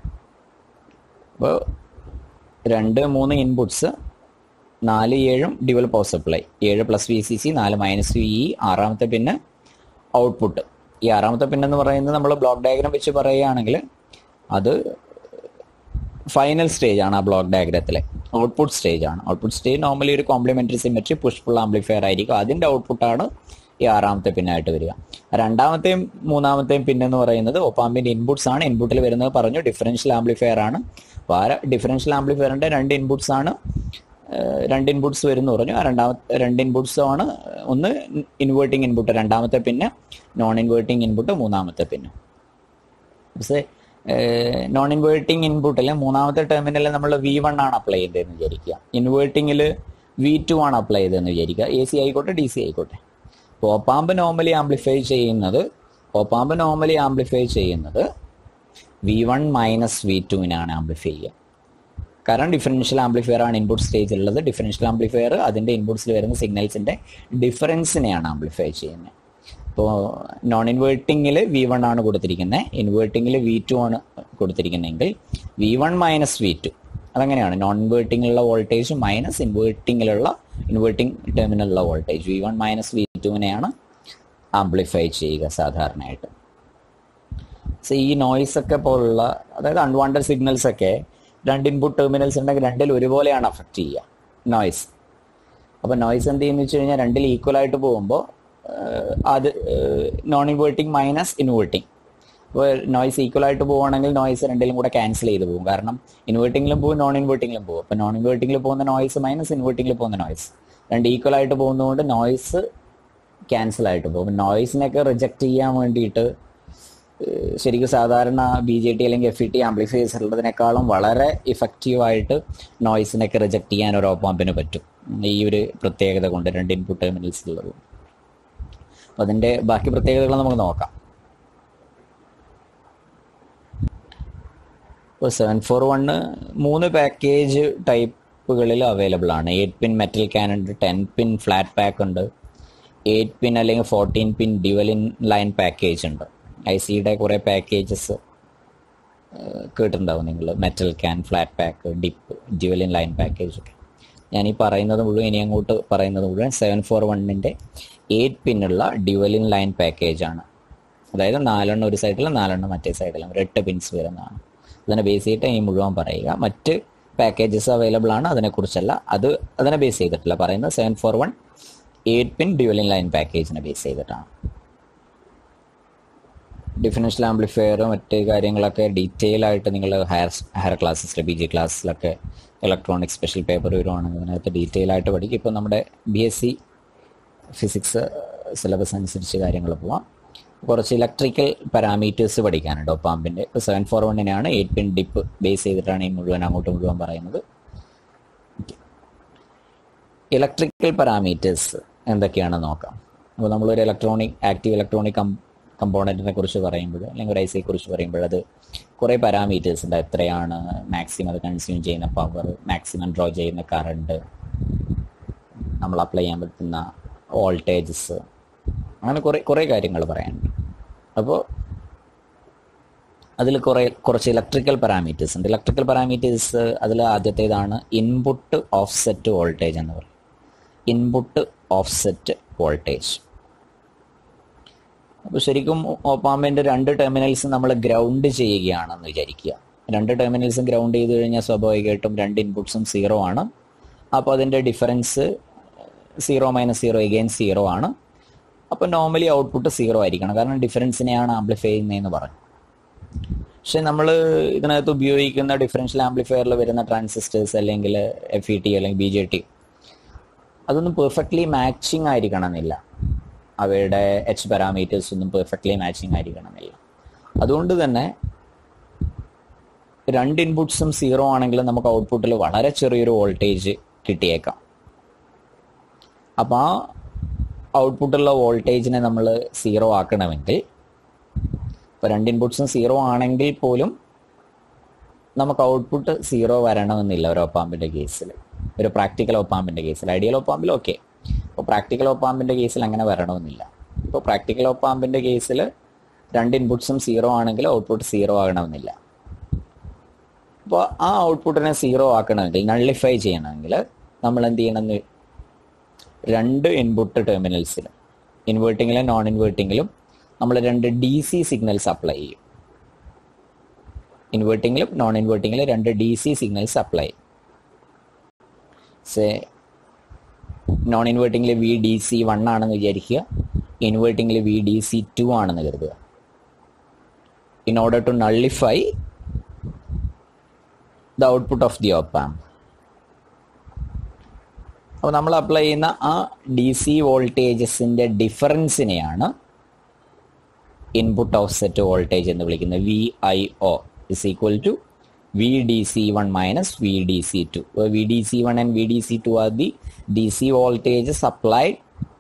Speaker 1: അപ്പോൾ രണ്ട് മൂന്ന് ഇൻപുട്സ് നാല് ഏഴും ഡ്യുവൽ പവർ സപ്ലൈ ഏഴ് പ്ലസ് വി സി സി നാല് മൈനസ് വി ഇ ആറാമത്തെ പിന്നെ ഔട്ട്പുട്ട് ഈ ആറാമത്തെ പിന്നെന്ന് പറയുന്നത് നമ്മൾ ബ്ലോക്ക് ഡയഗ്രാം വെച്ച് പറയുകയാണെങ്കിൽ അത് ഫൈനൽ സ്റ്റേജ് ആണ് ആ ബ്ലോക്ക് ഡയഗ്രത്തിലെ ഔട്ട്പുട്ട് സ്റ്റേജ് ആണ് ഔട്ട്പുട്ട് സ്റ്റേജ് നോർമലി ഒരു complementary symmetry push pull amplifier ആയിരിക്കും അതിന്റെ ഔട്ട്പുട്ടാണ് ഈ ആറാമത്തെ പിന്നായിട്ട് വരിക രണ്ടാമത്തെയും മൂന്നാമത്തെയും പിന്നെന്ന് പറയുന്നത് ഒപ്പാമ്പിന്റെ ഇൻപുട്സ് ആണ് ഇൻപുട്ടിൽ വരുന്നത് പറഞ്ഞു ഡിഫറൻഷ്യൽ ആംപ്ലിഫയർ ആണ് അപ്പോൾ ആ ഡിഫറൻഷ്യൽ ആംപ്ലിഫയറിന്റെ രണ്ട് ഇൻപുട്സ് ആണ് ഏഹ് രണ്ട് ഇൻപുട്സ് വരുന്നു പറഞ്ഞു ആ രണ്ടാമത്തെ രണ്ട് ഇൻപുട്സും ആണ് ഒന്ന് ഇൻവേർട്ടിംഗ് ഇൻപുട്ട് രണ്ടാമത്തെ പിന്നെ നോൺ ഇൻവേർട്ടിംഗ് ഇൻപുട്ട് മൂന്നാമത്തെ പിന്നെ പക്ഷേ നോൺ ഇൻവേർട്ടിംഗ് ഇൻപുട്ടിൽ മൂന്നാമത്തെ ടെർമിനലിൽ നമ്മൾ വി വൺ ആണ് അപ്ലൈ ചെയ്തതെന്ന് വിചാരിക്കുക ഇൻവേർട്ടിങ്ങിൽ വി ടു ആണ് അപ്ലൈ ചെയ്തതെന്ന് വിചാരിക്കുക എ സി ആയിക്കോട്ടെ ഡി സി ആയിക്കോട്ടെ അപ്പോൾ ഓപ്പാമ്പ് നോർമലി ആംപ്ലിഫൈ ചെയ്യുന്നത് ഓപ്പാമ്പ് നോർമലി ആംപ്ലിഫൈ ചെയ്യുന്നത് വി വൺ മൈനസ് വി ടുവിനാണ് ആംപ്ലിഫൈ ചെയ്യുക കാരണം ഡിഫറൻഷ്യൽ ആംപ്ലിഫയർ ആണ് ഇൻപുട്ട് സ്റ്റേജിൽ ഉള്ളത് ഡിഫറൻഷ്യൽ ആംപ്ലിഫയർ അതിൻ്റെ ഇൻപുട്സിൽ വരുന്ന സിഗ്നൽസിൻ്റെ ഡിഫറൻസിനെയാണ് ആംപ്ലിഫൈ ചെയ്യുന്നത് ഇപ്പോൾ നോൺ ഇൻവേർട്ടിങ്ങിൽ വി വൺ ആണ് കൊടുത്തിരിക്കുന്നത് ഇൻവേർട്ടിങ്ങിൽ വി ടു ആണ് കൊടുത്തിരിക്കുന്നതെങ്കിൽ V one minus V two അതങ്ങനെയാണ് നോൺ ഇൻവേർട്ടിങ്ങിലുള്ള വോൾട്ടേജ് മൈനസ് ഇൻവേർട്ടിങ്ങിലുള്ള ഇൻവേർട്ടിംഗ് ടെർമിനലുള്ള voltage V one minus V ടുവിനെയാണ് ആംപ്ലിഫൈ ചെയ്യുക സാധാരണയായിട്ട് സോ ഈ നോയ്സ് ഒക്കെ പോലുള്ള അതായത് അൺവാണ്ടഡ് സിഗ്നൽസ് ഒക്കെ രണ്ട് ഇൻപുട്ട് ടെർമിനൽസ് ഉണ്ടെങ്കിൽ രണ്ടിൽ ഒരുപോലെയാണ് അഫക്റ്റ് ചെയ്യുക നോയ്സ് അപ്പോൾ നോയ്സ് എന്ത് ചെയ്യുന്നു വെച്ച് കഴിഞ്ഞാൽ രണ്ടിൽ ഈക്വൽ ആയിട്ട് പോകുമ്പോൾ അത് നോൺ ഇൻവേർട്ടിംഗ് മൈനസ് ഇൻവേർട്ടിംഗ് അപ്പോൾ നോയ്സ് ഈക്വൽ ആയിട്ട് പോവുകയാണെങ്കിൽ നോയ്സ് രണ്ടിലും കൂടെ ക്യാൻസൽ ചെയ്ത് പോകും കാരണം ഇൻവേർട്ടിങ്ങിലും പോകും നോൺ ഇൻവേർട്ടിങ്ങിലും പോകും അപ്പോൾ നോൺ ഇൻവേർട്ടിങ്ങിൽ പോകുന്ന നോയ്സ് മൈനസ് ഇൻവേർട്ടിങ്ങിൽ പോകുന്ന നോയ്സ് രണ്ട് ഈക്വൽ ആയിട്ട് പോകുന്നതുകൊണ്ട് നോയ്സ് ക്യാൻസൽ ആയിട്ട് പോകും നോയ്സിനൊക്കെ റിജക്റ്റ് ചെയ്യാൻ വേണ്ടിയിട്ട് ഏഹ് ശരിക്കും സാധാരണ ബി ജെ ടി അല്ലെങ്കിൽ എഫ് ഇ ടി ആംപ്ലിഫയേഴ്സ് ഉള്ളതിനേക്കാളും വളരെ ഇഫക്റ്റീവായിട്ട് നോയ്സിനൊക്കെ റിജക്റ്റ് ചെയ്യാൻ ഒരു ഓപ്പാമ്പിന് പറ്റും ഈ ഒരു പ്രത്യേകത കൊണ്ട് രണ്ട് ഇൻപുട്ട് ടെർമിനൽസ് ഉള്ളത് അപ്പോൾ അതിൻ്റെ ബാക്കി പ്രത്യേകതകൾ നമുക്ക് നോക്കാം ഇപ്പോൾ സെവൻ ഫോർ വണ്ണ് മൂന്ന് പാക്കേജ് ടൈപ്പുകളിൽ അവൈലബിൾ ആണ് എയ്റ്റ് പിൻ മെറ്റൽ ക്യാൻ ഉണ്ട് ടെൻ പിൻ ഫ്ലാറ്റ് പാക്ക് ഉണ്ട് എയ്റ്റ് പിൻ അല്ലെങ്കിൽ fourteen pin dual in line package ഉണ്ട് ഐ സിയുടെ കുറേ പാക്കേജസ് കേട്ടിട്ടുണ്ടാവും നിങ്ങൾ metal can flat pack DIP dual in line package ഒക്കെ ഞാൻ ഈ പറയുന്നത് മുഴുവൻ ഇനി അങ്ങോട്ട് പറയുന്നത് മുഴുവൻ സെവൻ ഫോർ വണ്ണിൻ്റെ എയ്റ്റ് പിന്നുള്ള ഡ്യുവലിൻ ലൈൻ പാക്കേജ് ആണ് അതായത് നാലെണ്ണം ഒരു സൈഡിലും നാലെണ്ണം മറ്റേ സൈഡിലും ഒരു എട്ട് പിൻസ് വരുന്നതാണ് അതിനെ ബേസ് ചെയ്തിട്ട് ഈ മുഴുവൻ പറയുക മറ്റ് പാക്കേജസ് അവൈലബിൾ ആണ് അതിനെക്കുറിച്ചല്ല അത് അതിനെ ബേസ് ചെയ്തിട്ടില്ല പറയുന്നത് seven four one eight pin dual in line പാക്കേജിനെ ബേസ് ചെയ്തിട്ടാണ് ഡിഫറൻഷ്യൽ ആംപ്ലിഫയർ മറ്റ് കാര്യങ്ങളൊക്കെ ഡീറ്റെയിൽ ആയിട്ട് നിങ്ങൾ ഹയർ ഹയർ ക്ലാസ്സിൽ ബി ജി ക്ലാസ്സിലൊക്കെ ഇലക്ട്രോണിക് സ്പെഷ്യൽ പേപ്പർ വരുവാണെങ്കിൽ അതിനകത്ത് ഡീറ്റെയിൽ ആയിട്ട് പഠിക്കും ഇപ്പോൾ നമ്മുടെ B S C physics syllabus അനുസരിച്ച് കാര്യങ്ങൾ പോവാം കുറച്ച് ഇലക്ട്രിക്കൽ പാരാമീറ്റേഴ്സ് പഠിക്കാനുണ്ട് ഒപ്പാമ്പിൻ്റെ ഇപ്പോൾ സെവൻ ഫോർ വണ്ണിനാണ് എയ്റ്റ് പിൻ ഡിപ്പ് ബേസ് ചെയ്തിട്ടാണ് ഈ മുഴുവൻ അങ്ങോട്ട് മുഴുവൻ പറയുന്നത് ഇലക്ട്രിക്കൽ പാരാമീറ്റേഴ്സ് എന്തൊക്കെയാണെന്ന് നോക്കാം അപ്പോൾ നമ്മളൊരു ഇലക്ട്രോണിക് ആക്റ്റീവ് ഇലക്ട്രോണിക് കം കമ്പോണൻറ്റിനെ കുറിച്ച് പറയുമ്പോൾ അല്ലെങ്കിൽ ഒരു ഐ സിയെ കുറിച്ച് പറയുമ്പോൾ അത് കുറേ പാരാമീറ്റേഴ്സ് ഉണ്ട് എത്രയാണ് മാക്സിമം അത് കൺസ്യൂം ചെയ്യുന്ന പവർ മാക്സിമം ഡ്രോ ചെയ്യുന്ന കറണ്ട് നമ്മൾ അപ്ലൈ ചെയ്യാൻ പറ്റുന്ന വോൾട്ടേജസ് അങ്ങനെ കുറേ കുറേ കാര്യങ്ങൾ പറയാനുണ്ട് അപ്പോൾ അതിൽ കുറേ കുറച്ച് ഇലക്ട്രിക്കൽ പാരാമീറ്റേഴ്സ് ഉണ്ട് ഇലക്ട്രിക്കൽ പാരാമീറ്റേഴ്സ് അതിൽ ആദ്യത്തേതാണ് ഇൻപുട്ട് ഓഫ്സെറ്റ് വോൾട്ടേജ് എന്ന് പറയും ഇൻപുട്ട് ഓഫ്സെറ്റ് വോൾട്ടേജ് അപ്പോൾ ശരിക്കും ഓപ്പാമ്പിൻ്റെ രണ്ട് ടെർമിനൽസ് നമ്മൾ ഗ്രൗണ്ട് ചെയ്യുകയാണെന്ന് വിചാരിക്കുക രണ്ട് ടെർമിനൽസും ഗ്രൗണ്ട് ചെയ്ത് കഴിഞ്ഞാൽ സ്വാഭാവികമായിട്ടും രണ്ട് ഇൻപുട്സും സീറോ ആണ് അപ്പോൾ അതിൻ്റെ difference zero minus zero again zero ആണ് അപ്പോൾ നോർമലി ഔട്ട്പുട്ട് സീറോ ആയിരിക്കണം കാരണം ഡിഫറൻസിനെയാണ് ആംപ്ലിഫൈ ചെയ്യുന്നതെന്ന് പറഞ്ഞു പക്ഷെ നമ്മൾ ഇതിനകത്ത് ഉപയോഗിക്കുന്ന ഡിഫറൻഷ്യൽ ആംപ്ലിഫയറിൽ വരുന്ന ട്രാൻസിസ്റ്റേഴ്സ് അല്ലെങ്കിൽ എഫ് ഇ ടി അല്ലെങ്കിൽ ബി ജെ ടി അതൊന്നും പെർഫെക്റ്റ്ലി മാച്ചിങ് ആയിരിക്കണമെന്നില്ല അവയുടെ എച്ച് പാരാമീറ്റേഴ്സ് ഒന്നും പെർഫെക്റ്റ്ലി മാച്ചിങ് ആയിരിക്കണമെന്നില്ല അതുകൊണ്ട് തന്നെ രണ്ട് ഇൻപുട്സും സീറോ ആണെങ്കിലും നമുക്ക് ഔട്ട്പുട്ടിൽ വളരെ ചെറിയൊരു വോൾട്ടേജ് കിട്ടിയേക്കാം അപ്പോൾ ആ ഔട്ട്പുട്ടുള്ള വോൾട്ടേജിനെ നമ്മൾ സീറോ ആക്കണമെങ്കിൽ ഇപ്പോൾ രണ്ട് ഇൻപുട്സും സീറോ ആണെങ്കിൽ പോലും നമുക്ക് ഔട്ട്പുട്ട് സീറോ വരണമെന്നില്ല ഒരു ഒപ്പാമ്പിൻ്റെ കേസിൽ ഒരു പ്രാക്ടിക്കൽ ഒപ്പാമ്പിൻ്റെ കേസിൽ ഐഡിയൽ ഒപ്പാമ്പിൽ ഓക്കെ ഇപ്പോൾ പ്രാക്ടിക്കൽ ഒപ്പാമ്പിൻ്റെ കേസിൽ അങ്ങനെ വരണമെന്നില്ല ഇപ്പോൾ പ്രാക്ടിക്കൽ ഒപ്പാമ്പിൻ്റെ കേസിൽ രണ്ട് ഇൻപുട്സും സീറോ ആണെങ്കിൽ ഔട്ട്പുട്ട് സീറോ ആകണമെന്നില്ല അപ്പോൾ ആ ഔട്ട്പുട്ടിനെ സീറോ ആക്കണമെങ്കിൽ നള്ളിഫൈ ചെയ്യണമെങ്കിൽ നമ്മൾ എന്ത് ചെയ്യണമെന്ന് രണ്ട് ഇൻപുട്ട് ടെർമിനൽസിലും ഇൻവേർട്ടിങ്ങിലും നോൺ ഇൻവേർട്ടിങ്ങിലും നമ്മൾ രണ്ട് ഡി സി സിഗ്നൽസ് അപ്ലൈ ചെയ്യും ഇൻവേർട്ടിങ്ങിലും നോൺ ഇൻവേർട്ടിങ്ങിലും രണ്ട് ഡി സി സിഗ്നൽസ് അപ്ലൈ ചെയ്യും സേ നോൺ ഇൻവേർട്ടിങ്ങിൽ വി ഡി സി വൺ ആണെന്ന് വിചാരിക്കുക ഇൻവേർട്ടിങ്ങിൽ വി ഡി സി ടു ആണെന്ന് കരുതുക in order to nullify the output of the op-amp അപ്പോൾ നമ്മൾ അപ്ലൈ ചെയ്യുന്ന ആ ഡി സി വോൾട്ടേജസിൻ്റെ ഡിഫറൻസിനെയാണ് ഇൻപുട്ട് ഓഫ്സെറ്റ് വോൾട്ടേജ് എന്ന് വിളിക്കുന്നത് V I O is equal to V D C one minus V D C two V D C one and V D C two are the D C voltage supplied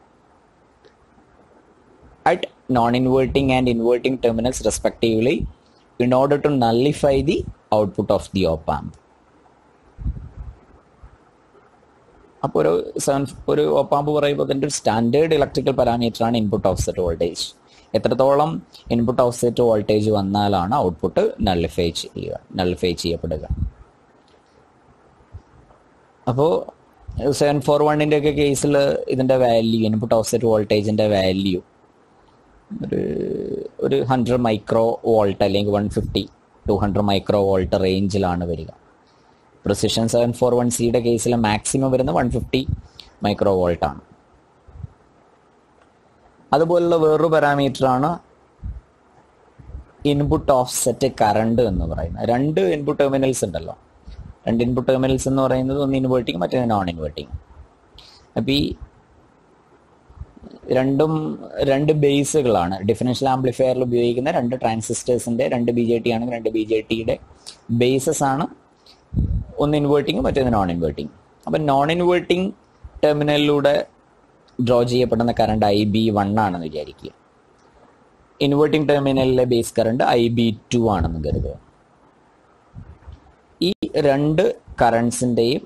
Speaker 1: at non-inverting and inverting terminals respectively in order to nullify the output of the op-amp. അപ്പോൾ ഒരു സെവൻ ഒരു ഒപ്പാമ്പ് പറയുമ്പോൾ അതിൻ്റെ ഒരു സ്റ്റാൻഡേർഡ് ഇലക്ട്രിക്കൽ പാരാമീറ്റർ ആണ് ഇൻപുട്ട് ഓഫ്സെറ്റ് വോൾട്ടേജ് എത്രത്തോളം ഇൻപുട്ട് ഓഫ്സെറ്റ് വോൾട്ടേജ് വന്നാലാണ് ഔട്ട്പുട്ട് നള്ളിഫൈ ചെയ്യുക നള്ളിഫൈ ചെയ്യപ്പെടുക അപ്പോൾ സെവൻ ഫോർ വണ്ണിൻ്റെ ഒക്കെ കേസിൽ ഇതിൻ്റെ വാല്യൂ ഇൻപുട്ട് ഓഫ്സെറ്റ് വോൾട്ടേജിൻ്റെ വാല്യൂ ഒരു ഒരു ഹൺഡ്രഡ് മൈക്രോ വോൾട്ട് അല്ലെങ്കിൽ one fifty two hundred micro volt റേഞ്ചിലാണ് വരിക പ്രിസിഷൻ സെവൻ ഫോർ വൺ സിയുടെ കേസിൽ മാക്സിമം വരുന്ന വൺ ഫിഫ്റ്റി മൈക്രോ വോൾട്ടാണ് അതുപോലുള്ള വേറൊരു പാരാമീറ്ററാണ് ഇൻപുട്ട് ഓഫ്സെറ്റ് കറണ്ട് എന്ന് പറയുന്നത് രണ്ട് ഇൻപുട്ട് ടെർമിനൽസ് ഉണ്ടല്ലോ രണ്ട് ഇൻപുട്ട് ടെർമിനൽസ് എന്ന് പറയുന്നത് ഒന്ന് ഇൻവേർട്ടിങ് മറ്റേ നോൺ ഇൻവേർട്ടിങ് അപ്പോൾ ഈ രണ്ടും രണ്ട് ബേസുകളാണ് ഡിഫറൻഷ്യൽ ആംപ്ലിഫയറിൽ ഉപയോഗിക്കുന്ന രണ്ട് ട്രാൻസിസ്റ്റേഴ്സിന്റെ രണ്ട് ബി ജെ ടി ആണെങ്കിൽ രണ്ട് ബി ജെ ടിയുടെ ബേസസ് ആണ് ഒന്ന് ഇൻവേർട്ടിങ് മറ്റേത് നോൺ ഇൻവേർട്ടിങ് അപ്പം നോൺ ഇൻവേർട്ടിങ് ടെർമിനലിലൂടെ ഡ്രോ ചെയ്യപ്പെടുന്ന കറണ്ട് ഐ ബി വൺ ആണെന്ന് വിചാരിക്കുക ഇൻവേർട്ടിംഗ് ടെർമിനലിലെ base current I B two ആണെന്ന് കരുതുക ഈ രണ്ട് കറണ്ട്സിൻ്റെയും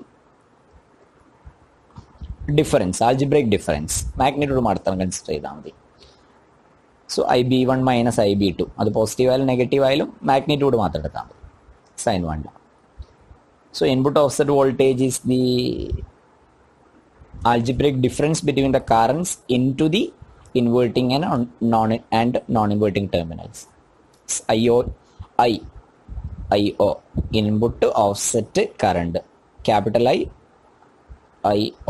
Speaker 1: ഡിഫറൻസ് ആൽജിബ്രേക്ക് ഡിഫറൻസ് മാഗ്നിറ്റ്യൂഡ് മാത്രം കൺസിഡർ ചെയ്താൽ മതി so I B one minus I B two അത് പോസിറ്റീവ് ആയാലും നെഗറ്റീവ് ആയാലും മാഗ്നിറ്റ്യൂഡ് മാത്രം എടുത്താൽ മതി സൈൻ വേണ്ട so input offset voltage is the algebraic difference between the currents into the inverting and non and non-inverting terminals. IO I IO input offset current capital I IO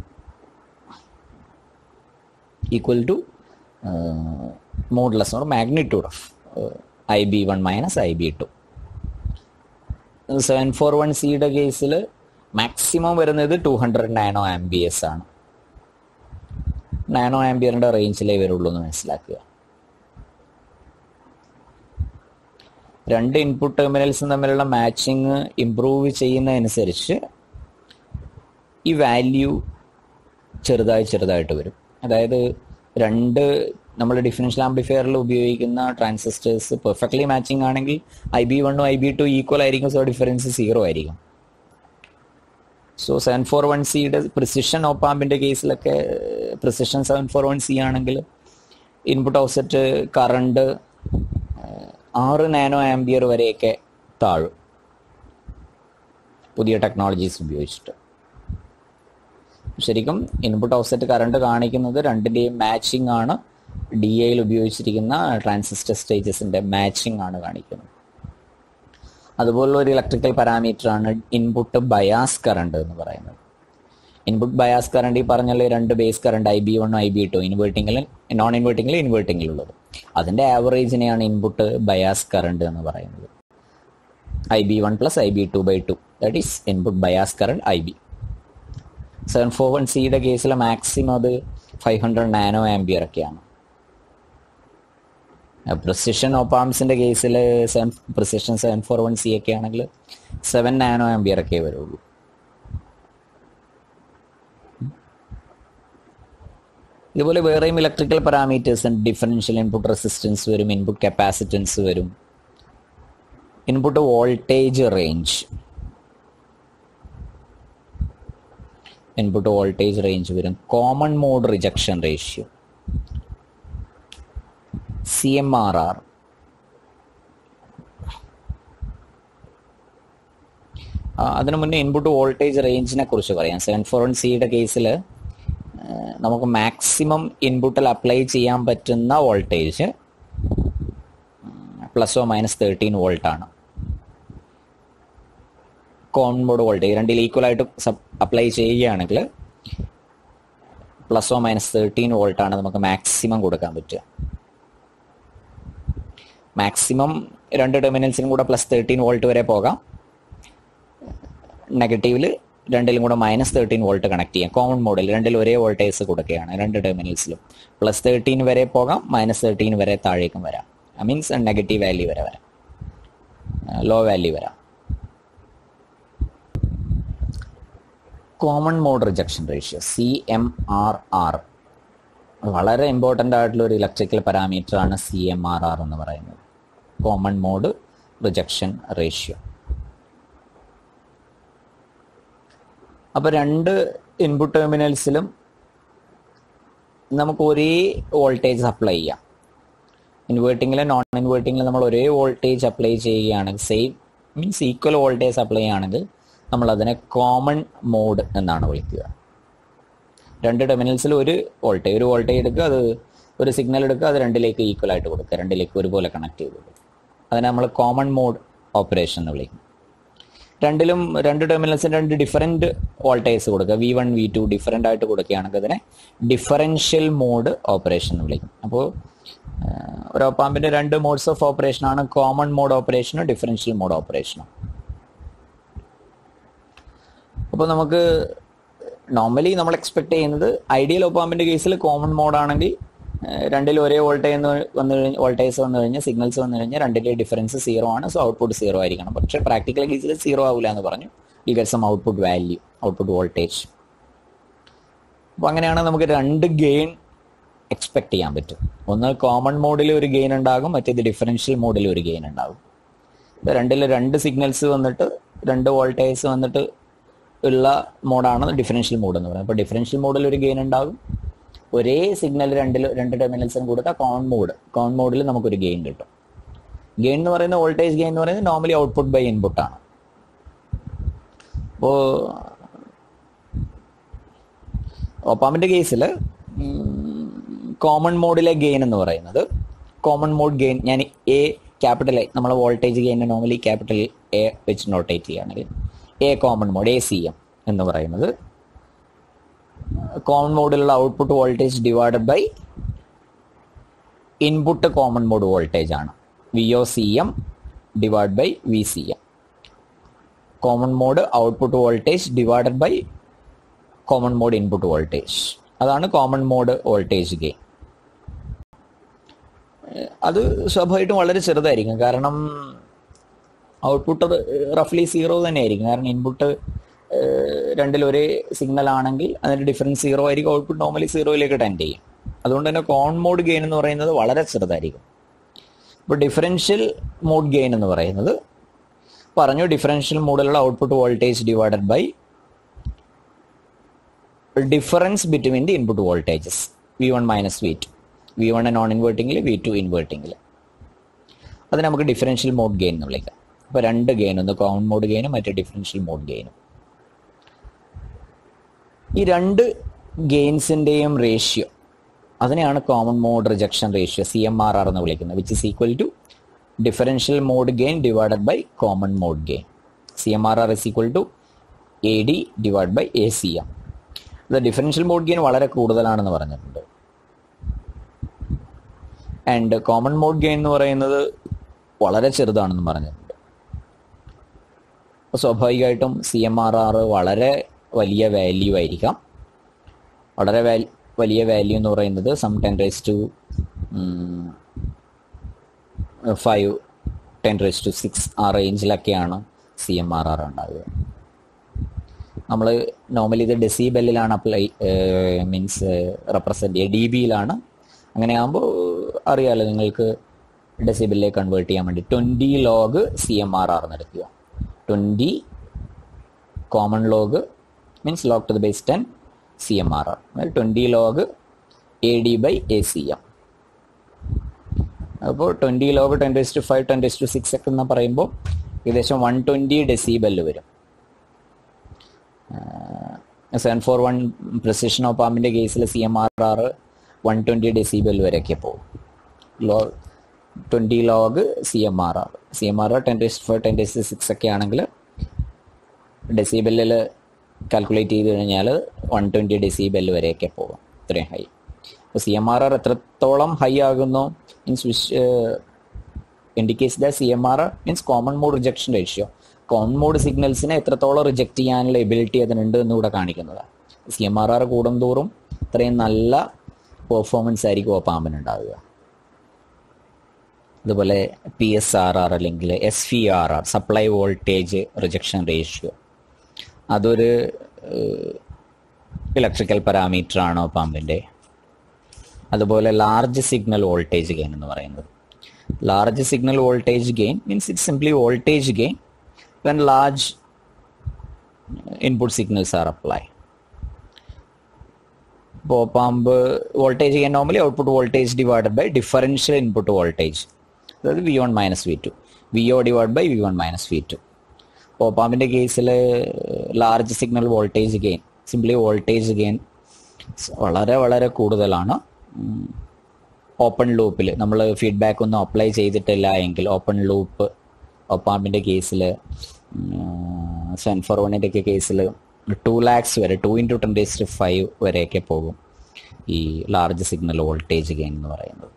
Speaker 1: equal to uh, modulus or magnitude of uh, IB1 minus IB2. Seven four one സിയുടെ കേസിൽ മാക്സിമം വരുന്നത് ടു ഹൺഡ്രഡ് നാനോ ആംബിയസ് ആണ് നാനോ ആംബിയറിന്റെ റേഞ്ചിലേ വരുള്ളൂ എന്ന് മനസ്സിലാക്കുക രണ്ട് ഇൻപുട്ട് ടെർമിനൽസും തമ്മിലുള്ള മാച്ചിങ് ഇംപ്രൂവ് ചെയ്യുന്നതനുസരിച്ച് ഈ വാല്യൂ ചെറുതായി ചെറുതായിട്ട് വരും അതായത് രണ്ട് നമ്മൾ ഡിഫറൻഷ്യൽ ആംപ്ലിഫയറിൽ ഉപയോഗിക്കുന്ന ട്രാൻസിസ്റ്റേഴ്സ് പെർഫെക്റ്റ്ലി മാച്ചിങ് ആണെങ്കിൽ ഐ ബി വണ്ണും ഐ ബി ടു ഈക്വൽ ആയിരിക്കും സോ ഡിഫറൻസ് സീറോ ആയിരിക്കും സോ സെവൻ ഫോർ വൺ സിയുടെ പ്രിസിഷൻ ഓപ്പാമ്പിൻ്റെ കേസിലൊക്കെ precision seven four one C ആണെങ്കിൽ ഇൻപുട്ട് ഓഫ്സെറ്റ് കറണ്ട് ആറ് നാനോ ആംബിയർ വരെയൊക്കെ താഴും പുതിയ ടെക്നോളജീസ് ഉപയോഗിച്ചിട്ട് ശരിക്കും ഇൻപുട്ട് ഓഫ്സെറ്റ് കറണ്ട് കാണിക്കുന്നത് രണ്ടിൻ്റെയും മാച്ചിങ് ആണ് ഡി എയിൽ ഉപയോഗിച്ചിരിക്കുന്ന ട്രാൻസിസ്റ്റർ സ്റ്റേജസിൻ്റെ മാച്ചിങ് ആണ് കാണിക്കുന്നത് അതുപോലുള്ള ഒരു ഇലക്ട്രിക്കൽ പാരാമീറ്റർ ആണ് ഇൻപുട്ട് ബയാസ് കറണ്ട് എന്ന് പറയുന്നത് ഇൻപുട്ട് ബയാസ് കറണ്ട് ഈ പറഞ്ഞല്ലോ രണ്ട് ബേസ് കറണ്ട് ഐ ബി വണ്ണും ഐ ബി ടു ഇൻവേർട്ടിങ്ങിൽ നോൺ ഇൻവേർട്ടിങ്ങിൽ ഇൻവേർട്ടിങ്ങിലുള്ളത് അതിൻ്റെ ആവറേജിനെയാണ് ഇൻപുട്ട് ബയാസ് കറണ്ട് എന്ന് പറയുന്നത് I B one plus I B two by two that is input bias current I B seven four one സിയുടെ കേസിൽ മാക്സിമം അത് ഫൈവ് ഹൺഡ്രഡ് നാനോ ആംബിയർ ഒക്കെയാണ് പ്രിസിഷൻ ഓപ്പാംസിന്റെ കേസിൽ seven precision seven four one C ഒക്കെ ആണെങ്കിൽ സെവൻ നാനോ ആംബിയർ ഒക്കെ വരുള്ളൂ ഇതുപോലെ വേറെയും electrical parameters differential input resistance വരും ഇൻപുട്ട് കപ്പാസിറ്റൻസ് വരും input voltage range input voltage range വരും common mode rejection ratio C M R R അതിനു മുന്നേ ഇൻപുട്ട് വോൾട്ടേജ് റേഞ്ചിനെ കുറിച്ച് പറയാം സെവൻ ഫോർ വൺ സിയുടെ കേസിൽ നമുക്ക് മാക്സിമം ഇൻപുട്ടിൽ അപ്ലൈ ചെയ്യാൻ പറ്റുന്ന voltage plus or minus thirteen volt ആണ് കോമൺ മോഡ് വോൾട്ടേജ് രണ്ടിൽ ഈക്വൽ ആയിട്ട് അപ്ലൈ ചെയ്യുകയാണെങ്കിൽ plus or minus thirteen volt ആണ് നമുക്ക് മാക്സിമം കൊടുക്കാൻ പറ്റുക മാക്സിമം രണ്ട് ടെർമിനൽസിനും കൂടെ പ്ലസ് തേർട്ടീൻ വോൾട്ട് വരെ പോകാം നെഗറ്റീവിൽ രണ്ടിലും കൂടെ മൈനസ് തേർട്ടീൻ വോൾട്ട് കണക്ട് ചെയ്യാം കോമൺ മോഡിൽ രണ്ടിൽ ഒരേ വോൾട്ടേജ് കൊടുക്കുകയാണ് രണ്ട് ടെർമിനൽസിലും പ്ലസ് തേർട്ടീൻ വരെ പോകാം മൈനസ് തേർട്ടീൻ വരെ താഴേക്കും വരാം മീൻസ് നെഗറ്റീവ് വാല്യൂ വരെ വരാം ലോ വാല്യൂ വരാം common mode rejection ratio C M R R വളരെ ഇമ്പോർട്ടൻ്റ് ആയിട്ടുള്ള ഒരു ഇലക്ട്രിക്കൽ പാരാമീറ്റർ ആണ് സി എം ആർ ആർ എന്ന് പറയുന്നത് കോമൺ മോഡ് റിജക്ഷൻ റേഷ്യോ അപ്പോൾ രണ്ട് ഇൻപുട്ട് ടെർമിനൽസിലും നമുക്ക് ഒരേ വോൾട്ടേജ് അപ്ലൈ ചെയ്യാം ഇൻവേർട്ടിങ്ങിലും നോൺ ഇൻവേർട്ടിങ്ങിലും നമ്മൾ ഒരേ വോൾട്ടേജ് അപ്ലൈ ചെയ്യുകയാണെങ്കിൽ same means equal voltage apply ചെയ്യുകയാണെങ്കിൽ നമ്മൾ അതിനെ കോമൺ മോഡ് എന്നാണ് വിളിക്കുക രണ്ട് ടെർമിനൽസിൽ ഒരു വോൾട്ടേജ് ഒരു വോൾട്ടേജ് എടുക്കുക അത് ഒരു സിഗ്നൽ എടുക്കുക അത് രണ്ടിലേക്ക് ഈക്വൽ ആയിട്ട് കൊടുക്കുക രണ്ടിലേക്ക് ഒരുപോലെ കണക്ട് ചെയ്ത് കൊടുക്കുക അതിനെ നമ്മൾ കോമൺ മോഡ് ഓപ്പറേഷൻ എന്ന് വിളിക്കും രണ്ടിലും രണ്ട് ടെർമിനൽസിന് രണ്ട് ഡിഫറെൻറ്റ് വോൾട്ടേജ് കൊടുക്കുക V one V two different ആയിട്ട് കൊടുക്കുകയാണെങ്കിൽ അതിനെ ഡിഫറൻഷ്യൽ മോഡ് ഓപ്പറേഷൻ എന്ന് വിളിക്കും അപ്പോൾ ഒരു ഓപ്പാമ്പിൻ്റെ രണ്ട് മോഡ്സ് ഓഫ് ഓപ്പറേഷനാണ് കോമൺ മോഡ് ഓപ്പറേഷനും ഡിഫറൻഷ്യൽ മോഡ് ഓപ്പറേഷനും അപ്പോൾ നമുക്ക് നോർമലി നമ്മൾ എക്സ്പെക്ട് ചെയ്യുന്നത് ഐഡിയൽ ഒപ്പാമ്പിൻ്റെ കേസിൽ കോമൺ മോഡാണെങ്കിൽ രണ്ടിലും ഒരേ വോൾട്ടേജ് വന്നു കഴിഞ്ഞാൽ വോൾട്ടേജ് വന്നു കഴിഞ്ഞാൽ സിഗ്നൽസ് വന്നു കഴിഞ്ഞാൽ രണ്ടിലെ ഡിഫറൻസ് സീറോ ആണ് സോ ഔട്ട്പുട്ട് സീറോ ആയിരിക്കണം പക്ഷേ പ്രാക്ടിക്കൽ കേസിൽ സീറോ ആവില്ല എന്ന് പറഞ്ഞു ഈ get some output value output voltage അപ്പോൾ അങ്ങനെയാണ് നമുക്ക് രണ്ട് ഗെയിൻ എക്സ്പെക്ട് ചെയ്യാൻ പറ്റും ഒന്ന് കോമൺ മോഡിൽ ഒരു ഗെയിൻ ഉണ്ടാകും മറ്റേത് ഡിഫറൻഷ്യൽ മോഡിൽ ഒരു ഗെയിൻ ഉണ്ടാകും രണ്ടിൽ രണ്ട് സിഗ്നൽസ് വന്നിട്ട് രണ്ട് വോൾട്ടേജ് വന്നിട്ട് ഉള്ള മോഡാണ് ഡിഫറൻഷ്യൽ മോഡ് എന്ന് പറയുന്നത് അപ്പോൾ ഡിഫറൻഷ്യൽ മോഡിൽ ഒരു ഗെയിൻ ഉണ്ടാകും ഒരേ സിഗ്നൽ രണ്ടിൽ രണ്ട് ടെർമിനൽസിനും കൊടുത്താൽ കോൺ മോഡ് കോൺ മോഡിൽ നമുക്കൊരു ഗെയിൻ കിട്ടും ഗെയിൻ എന്ന് പറയുന്ന വോൾട്ടേജ് ഗെയിൻ എന്ന് പറയുന്നത് നോർമലി ഔട്ട്പുട്ട് ബൈ ഇൻപുട്ട് ആണ് അപ്പോൾ ഒപ്പാമിൻ്റെ കേസിൽ കോമൺ മോഡിലെ ഗെയിൻ എന്ന് പറയുന്നത് കോമൺ മോഡ് ഗെയിൻ ഞാൻ എ ക്യാപിറ്റൽ എ നമ്മൾ voltage gain normally capital A വെച്ച് നോട്ടേറ്റ് ചെയ്യുകയാണെങ്കിൽ A common mode A C M എന്ന് പറയുന്നത് കോമൺ മോഡിലുള്ള output voltage divided by input common mode voltage ആണ് V O C M divide by V C M common mode output voltage divided by common mode input voltage അതാണ് കോമൺ മോഡ് വോൾട്ടേജ് ഗെയിൻ അത് സ്വാഭാവികമായിട്ടും വളരെ ചെറുതായിരിക്കും കാരണം ഔട്ട്പുട്ട് റഫ്ലി സീറോ തന്നെയായിരിക്കും കാരണം ഇൻപുട്ട് രണ്ടിൽ ഒരേ സിഗ്നൽ ആണെങ്കിൽ അതിൻ്റെ ഡിഫറൻസ് സീറോ ആയിരിക്കും ഔട്ട്പുട്ട് നോർമലി സീറോയിലേക്ക് ടെൻഡ് ചെയ്യും അതുകൊണ്ട് തന്നെ കോൺ മോഡ് ഗെയിൻ എന്ന് പറയുന്നത് വളരെ ചെറുതായിരിക്കും ഇപ്പോൾ ഡിഫറൻഷ്യൽ മോഡ് ഗെയിൻ എന്ന് പറയുന്നത് പറഞ്ഞു ഡിഫറൻഷ്യൽ മോഡിലുള്ള output voltage divided by difference between the input voltages V one minus V two V one non ഇൻവേർട്ടിങ്ങിൽ വി ടു ഇൻവേർട്ടിങ്ങിൽ അത് നമുക്ക് ഡിഫറൻഷ്യൽ മോഡ് ഗെയിൻ എന്ന് വിളിക്കാം അപ്പോൾ രണ്ട് ഗെയിൻ ഒന്ന് കോമൺ മോഡ് ഗെയിനും മറ്റേ ഡിഫറൻഷ്യൽ മോഡ് ഗെയിനും ഈ രണ്ട് ഗെയിൻസിൻ്റെയും റേഷ്യോ അതിനെയാണ് common mode rejection ratio C M R R എന്ന് വിളിക്കുന്നത് which is equal to differential mode gain divided by common mode gain C M R R is equal to A D divide by A C M ഇത് ഡിഫറൻഷ്യൽ മോഡ് ഗെയിൻ വളരെ കൂടുതലാണെന്ന് പറഞ്ഞിട്ടുണ്ട് ആൻഡ് കോമൺ മോഡ് ഗെയിൻ എന്ന് പറയുന്നത് വളരെ ചെറുതാണെന്ന് പറഞ്ഞിട്ടുണ്ട് അപ്പോൾ സ്വാഭാവികമായിട്ടും സി എം ആർ ആർ വളരെ വലിയ വാല്യൂ ആയിരിക്കാം വളരെ വാൽ- വലിയ വാല്യൂ എന്ന് പറയുന്നത് some ten raise to five ten raise to six ആ റേഞ്ചിലൊക്കെയാണ് സി എം ആർ ആർ ഉണ്ടാവുക നമ്മൾ നോർമലി ഇത് ഡെസിബെല്ലിലാണ് അപ്ലൈ മീൻസ് റെപ്രസെൻ്റ് ചെയ്യുക ഡി ബിയിലാണ് അങ്ങനെ ആകുമ്പോൾ അറിയാലോ നിങ്ങൾക്ക് ഡെസിബിളിലേക്ക് കൺവേർട്ട് ചെയ്യാൻ വേണ്ടി twenty log C M R R എടുക്കുക twenty common log means log to the base ten C M R R twenty log A D by A C M അപ്പോൾ twenty log ten to five ten to six ഒക്കെ എന്ന് പറയുമ്പോൾ ഏകദേശം വൺ ട്വൻറ്റി ഡെസിബെല്ല് വരും seven four one precision of പാമ്പിൻ്റെ കേസിൽ C M R R one twenty decibel വരെയൊക്കെ പോകും low twenty log C M R R C M R R ten to five ten to six ഒക്കെ ആണെങ്കിൽ ഡെസിബെല്ലിൽ കാൽക്കുലേറ്റ് ചെയ്ത് കഴിഞ്ഞാൽ വൺ ട്വൻറ്റി ഡെസിബെൽ വരെയൊക്കെ പോകും ഇത്രയും ഹൈ അപ്പോൾ സി എം ആർ ആർ എത്രത്തോളം ഹൈ ആകുന്നു means which indicates the C M R means common mode rejection ratio common mode സിഗ്നൽസിനെ എത്രത്തോളം റിജക്റ്റ് ചെയ്യാനുള്ള എബിലിറ്റി അതിനുണ്ട് എന്നിവിടെ കാണിക്കുന്നതാണ് സി എം ആർ ആർ കൂടുന്തോറും ഇത്രയും നല്ല പെർഫോമൻസ് ആയിരിക്കും ആ പാമ്പിന് ഉണ്ടാവുക അതുപോലെ പി എസ് ആർ ആർ അല്ലെങ്കിൽ S V R R supply voltage rejection ratio അതൊരു ഇലക്ട്രിക്കൽ പാരാമീറ്റർ ആണ് പാമ്പിൻ്റെ അതുപോലെ ലാർജ് സിഗ്നൽ വോൾട്ടേജ് ഗെയിൻ എന്ന് പറയുന്നത് large signal voltage gain means it simply voltage gain when large input signals are applied. ഇപ്പോൾ പമ്പ് വോൾട്ടേജ് ചെയ്യാൻ normally output voltage divided by differential input voltage അതായത് V one minus V two V O divide by V one minus V to പോപ്പാമ്പിൻ്റെ കേസിൽ large signal voltage gain simply voltage gain വളരെ വളരെ കൂടുതലാണ് ഓപ്പൺ ലൂപ്പിൽ നമ്മൾ ഫീഡ്ബാക്ക് ഒന്നും അപ്ലൈ ചെയ്തിട്ടില്ല എങ്കിൽ ഓപ്പൺ ലൂപ്പ് ഒപ്പാമ്പിൻ്റെ കേസിൽ സെൻ ഫോർ വണ്ണിൻ്റെ ഒക്കെ കേസിൽ ടു ലാക്സ് വരെ two into ten raise five വരെയൊക്കെ പോകും ഈ ലാർജ് സിഗ്നൽ വോൾട്ടേജ് ഗെയിൻ എന്ന് പറയുന്നത്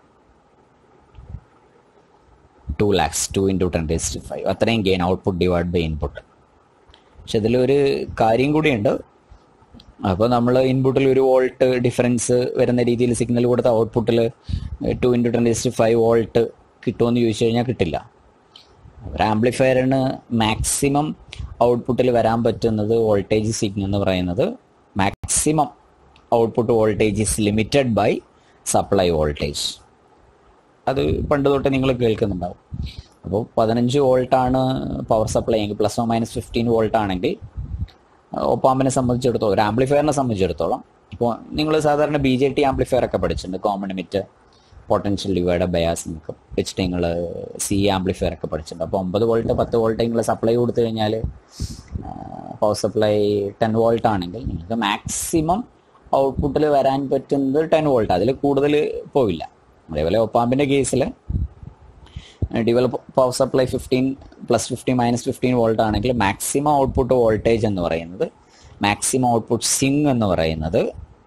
Speaker 1: two lakhs two into ten raise five അത്രയും gain output divide by input പക്ഷെ ഇതിലൊരു കാര്യം കൂടിയുണ്ട് അപ്പോൾ നമ്മൾ ഇൻപുട്ടിൽ ഒരു വോൾട്ട് ഡിഫറൻസ് വരുന്ന രീതിയിൽ സിഗ്നൽ കൊടുത്ത ഔട്ട്പുട്ടിൽ two into ten raise five volt കിട്ടുമെന്ന് ചോദിച്ചു കഴിഞ്ഞാൽ കിട്ടില്ല ഒരു ആംപ്ലിഫയറിന് മാക്സിമം ഔട്ട്പുട്ടിൽ വരാൻ പറ്റുന്നത് വോൾട്ടേജ് സിഗ്നൽ എന്ന് പറയുന്നത് maximum output voltage is limited by supply voltage അത് പണ്ട് തൊട്ട് നിങ്ങൾ കേൾക്കുന്നുണ്ടാവും അപ്പോൾ പതിനഞ്ച് വോൾട്ടാണ് പവർ സപ്ലൈ എങ്കിൽ plus or minus fifteen volt ആണെങ്കിൽ ഒപ്പാമ്പിനെ സംബന്ധിച്ചിടത്തോളം ഒരു ആംപ്ലിഫയറിനെ സംബന്ധിച്ചിടത്തോളം ഇപ്പോൾ നിങ്ങൾ സാധാരണ ബി ജെ ടി ആംപ്ലിഫയർ ഒക്കെ പഠിച്ചിട്ടുണ്ട് കോമൺ മിറ്റ് പൊട്ടൻഷ്യൽ ഡിവൈഡർ ബയാസിംഗ് ഒക്കെ വെച്ചിട്ട് നിങ്ങൾ സി ആംപ്ലിഫയർ ഒക്കെ പഠിച്ചിട്ടുണ്ട് അപ്പോൾ ഒമ്പത് വോൾട്ട് പത്ത് വോൾട്ട് നിങ്ങൾ സപ്ലൈ കൊടുത്തു കഴിഞ്ഞാൽ പവർ സപ്ലൈ ടെൻ വോൾട്ട് ആണെങ്കിൽ നിങ്ങൾക്ക് മാക്സിമം ഔട്ട്പുട്ടിൽ വരാൻ പറ്റുന്നത് ടെൻ വോൾട്ട് അതിൽ കൂടുതൽ പോവില്ല അതേപോലെ ഒപ്പാമ്പിൻ്റെ കേസിൽ develop power supply fifteen plus fifteen minus fifteen volt ആണെങ്കിൽ മാക്സിമം ഔട്ട്പുട്ട് വോൾട്ടേജ് എന്ന് പറയുന്നത് മാക്സിമം ഔട്ട്പുട്ട് സിങ് എന്ന് പറയുന്നത്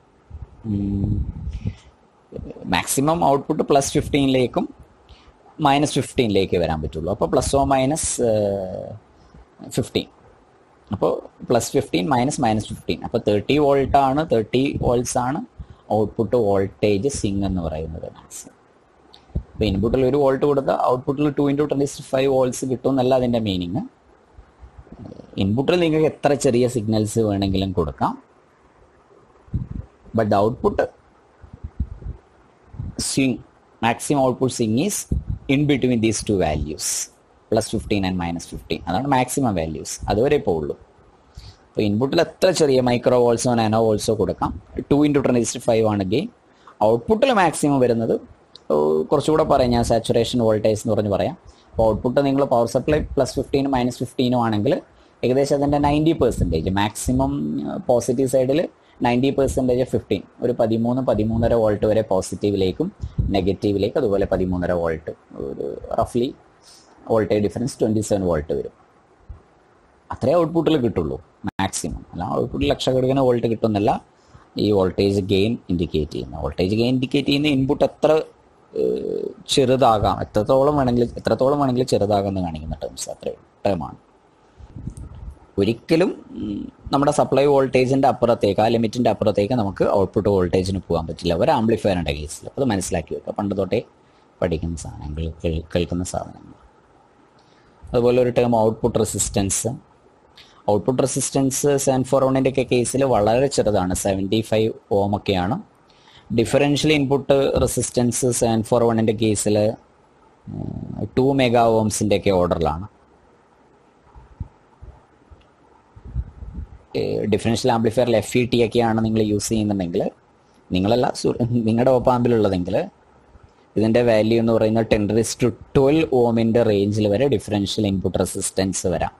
Speaker 1: മാക്സിമം ഔട്ട്പുട്ട് പ്ലസ് ഫിഫ്റ്റീനിലേക്കും മൈനസ് ഫിഫ്റ്റീനിലേക്ക് വരാൻ പറ്റുള്ളൂ അപ്പോൾ പ്ലസ് ഓ മൈനസ് ഫിഫ്റ്റീൻ അപ്പോൾ plus fifteen minus minus fifteen അപ്പോൾ തേർട്ടി വോൾട്ട് ആണ് തേർട്ടി വോൾട്ട്സ് ആണ് ഔട്ട്പുട്ട് വോൾട്ടേജ് സിങ് എന്ന് പറയുന്നത് മാക്സിമം അപ്പോൾ ഇൻപുട്ടിൽ ഒരു വോൾട്ട് കൊടുത്താൽ ഔട്ട്പുട്ടിൽ two into twenty five volts കിട്ടും എന്നല്ല അതിൻ്റെ മീനിങ് ഇൻപുട്ടിൽ നിങ്ങൾക്ക് എത്ര ചെറിയ സിഗ്നൽസ് വേണമെങ്കിലും കൊടുക്കാം but output swing maximum output swing is in between these two values plus fifteen and minus fifteen അതാണ് മാക്സിമം വാല്യൂസ് അതുവരെ പോകുള്ളൂ അപ്പോൾ ഇൻപുട്ടിൽ എത്ര ചെറിയ മൈക്രോ വോൾസോ നാനോ വോൾസോ കൊടുക്കാം ടു ഇൻറ്റു ടെൻ ഇസ്റ്റ് ഫൈവ് ആണെങ്കിൽ ഔട്ട്പുട്ടിൽ മാക്സിമം വരുന്നത് കുറച്ചുകൂടെ പറയാം ഞാൻ സാച്ചുറേഷൻ വോൾട്ടേജ് എന്ന് പറഞ്ഞ് പറയാം അപ്പോൾ ഔട്ട്പുട്ട് നിങ്ങൾ പവർ സപ്ലൈ പ്ലസ് ഫിഫ്റ്റീനും മൈനസ് ഫിഫ്റ്റീനും ആണെങ്കിൽ ഏകദേശം അതിൻ്റെ നയൻറ്റി പെർസെൻറ്റേജ് മാക്സിമം പോസിറ്റീവ് സൈഡിൽ നയൻറ്റി പെർസെൻറ്റേജ് ഫിഫ്റ്റീൻ ഒരു പതിമൂന്ന് പതിമൂന്നര വോൾട്ട് വരെ പോസിറ്റീവിലേക്കും നെഗറ്റീവിലേക്ക് അതുപോലെ പതിമൂന്നര വോൾട്ട് ഒരു റഫ്ലി voltage difference twenty seven volt വരും അത്രേ ഔട്ട്പുട്ടിൽ കിട്ടുള്ളൂ മാക്സിമം അല്ല ഔട്ട്പുട്ടിൽ ലക്ഷക്കണക്കിന് വോൾട്ട് കിട്ടുന്നല്ല ഈ വോൾട്ടേജ് ഗെയിൻ ഇൻഡിക്കേറ്റ് ചെയ്യുന്ന വോൾട്ടേജ് ഗെയിൻ ഇൻഡിക്കേറ്റ് ചെയ്യുന്ന ഇൻപുട്ട് എത്ര ചെറുതാകാം എത്രത്തോളം വേണമെങ്കിൽ എത്രത്തോളം വേണമെങ്കിൽ ചെറുതാകാമെന്ന് കാണിക്കുന്ന ടേംസ് അത്രയും ടേമാണ് ഒരിക്കലും നമ്മുടെ സപ്ലൈ വോൾട്ടേജിൻ്റെ അപ്പുറത്തേക്ക് ആ ലിമിറ്റിൻ്റെ അപ്പുറത്തേക്ക് നമുക്ക് ഔട്ട്പുട്ട് വോൾട്ടേജിന് പോകാൻ പറ്റില്ല ഒരു ആംപ്ലിഫയറിൻ്റെ കേസിൽ അത് മനസ്സിലാക്കി വെക്കുക പണ്ട് തൊട്ടേ പഠിക്കുന്ന സാധനങ്ങൾ കേൾക്കുന്ന സാധനങ്ങൾ അതുപോലെ ഒരു term output resistance output resistance seven four വണ്ണിൻ്റെ ഒക്കെ കേസിൽ വളരെ ചെറുതാണ് സെവൻറ്റി ഫൈവ് ഓം ഒക്കെയാണ് differential input resistance seven four വണ്ണിൻ്റെ കേസിൽ ടു മെഗാ ഓംസിൻ്റെ ഒക്കെ ഓർഡറിലാണ് ഡിഫറൻഷ്യൽ ആംപ്ലിഫയറിൽ എഫ് ഇ ടി ഒക്കെയാണ് നിങ്ങൾ യൂസ് ചെയ്യുന്നുണ്ടെങ്കിൽ നിങ്ങളല്ല നിങ്ങളുടെ ഓപ്പാമ്പിലുള്ളതെങ്കിൽ ഇതിൻ്റെ വാല്യൂ എന്ന് പറയുന്നത് ടെൻ റിസ് ടു ട്വൽവ് ഓമിൻ്റെ റേഞ്ചിൽ വരെ ഡിഫറൻഷ്യൽ ഇൻപുട്ട് റെസിസ്റ്റൻസ് വരാം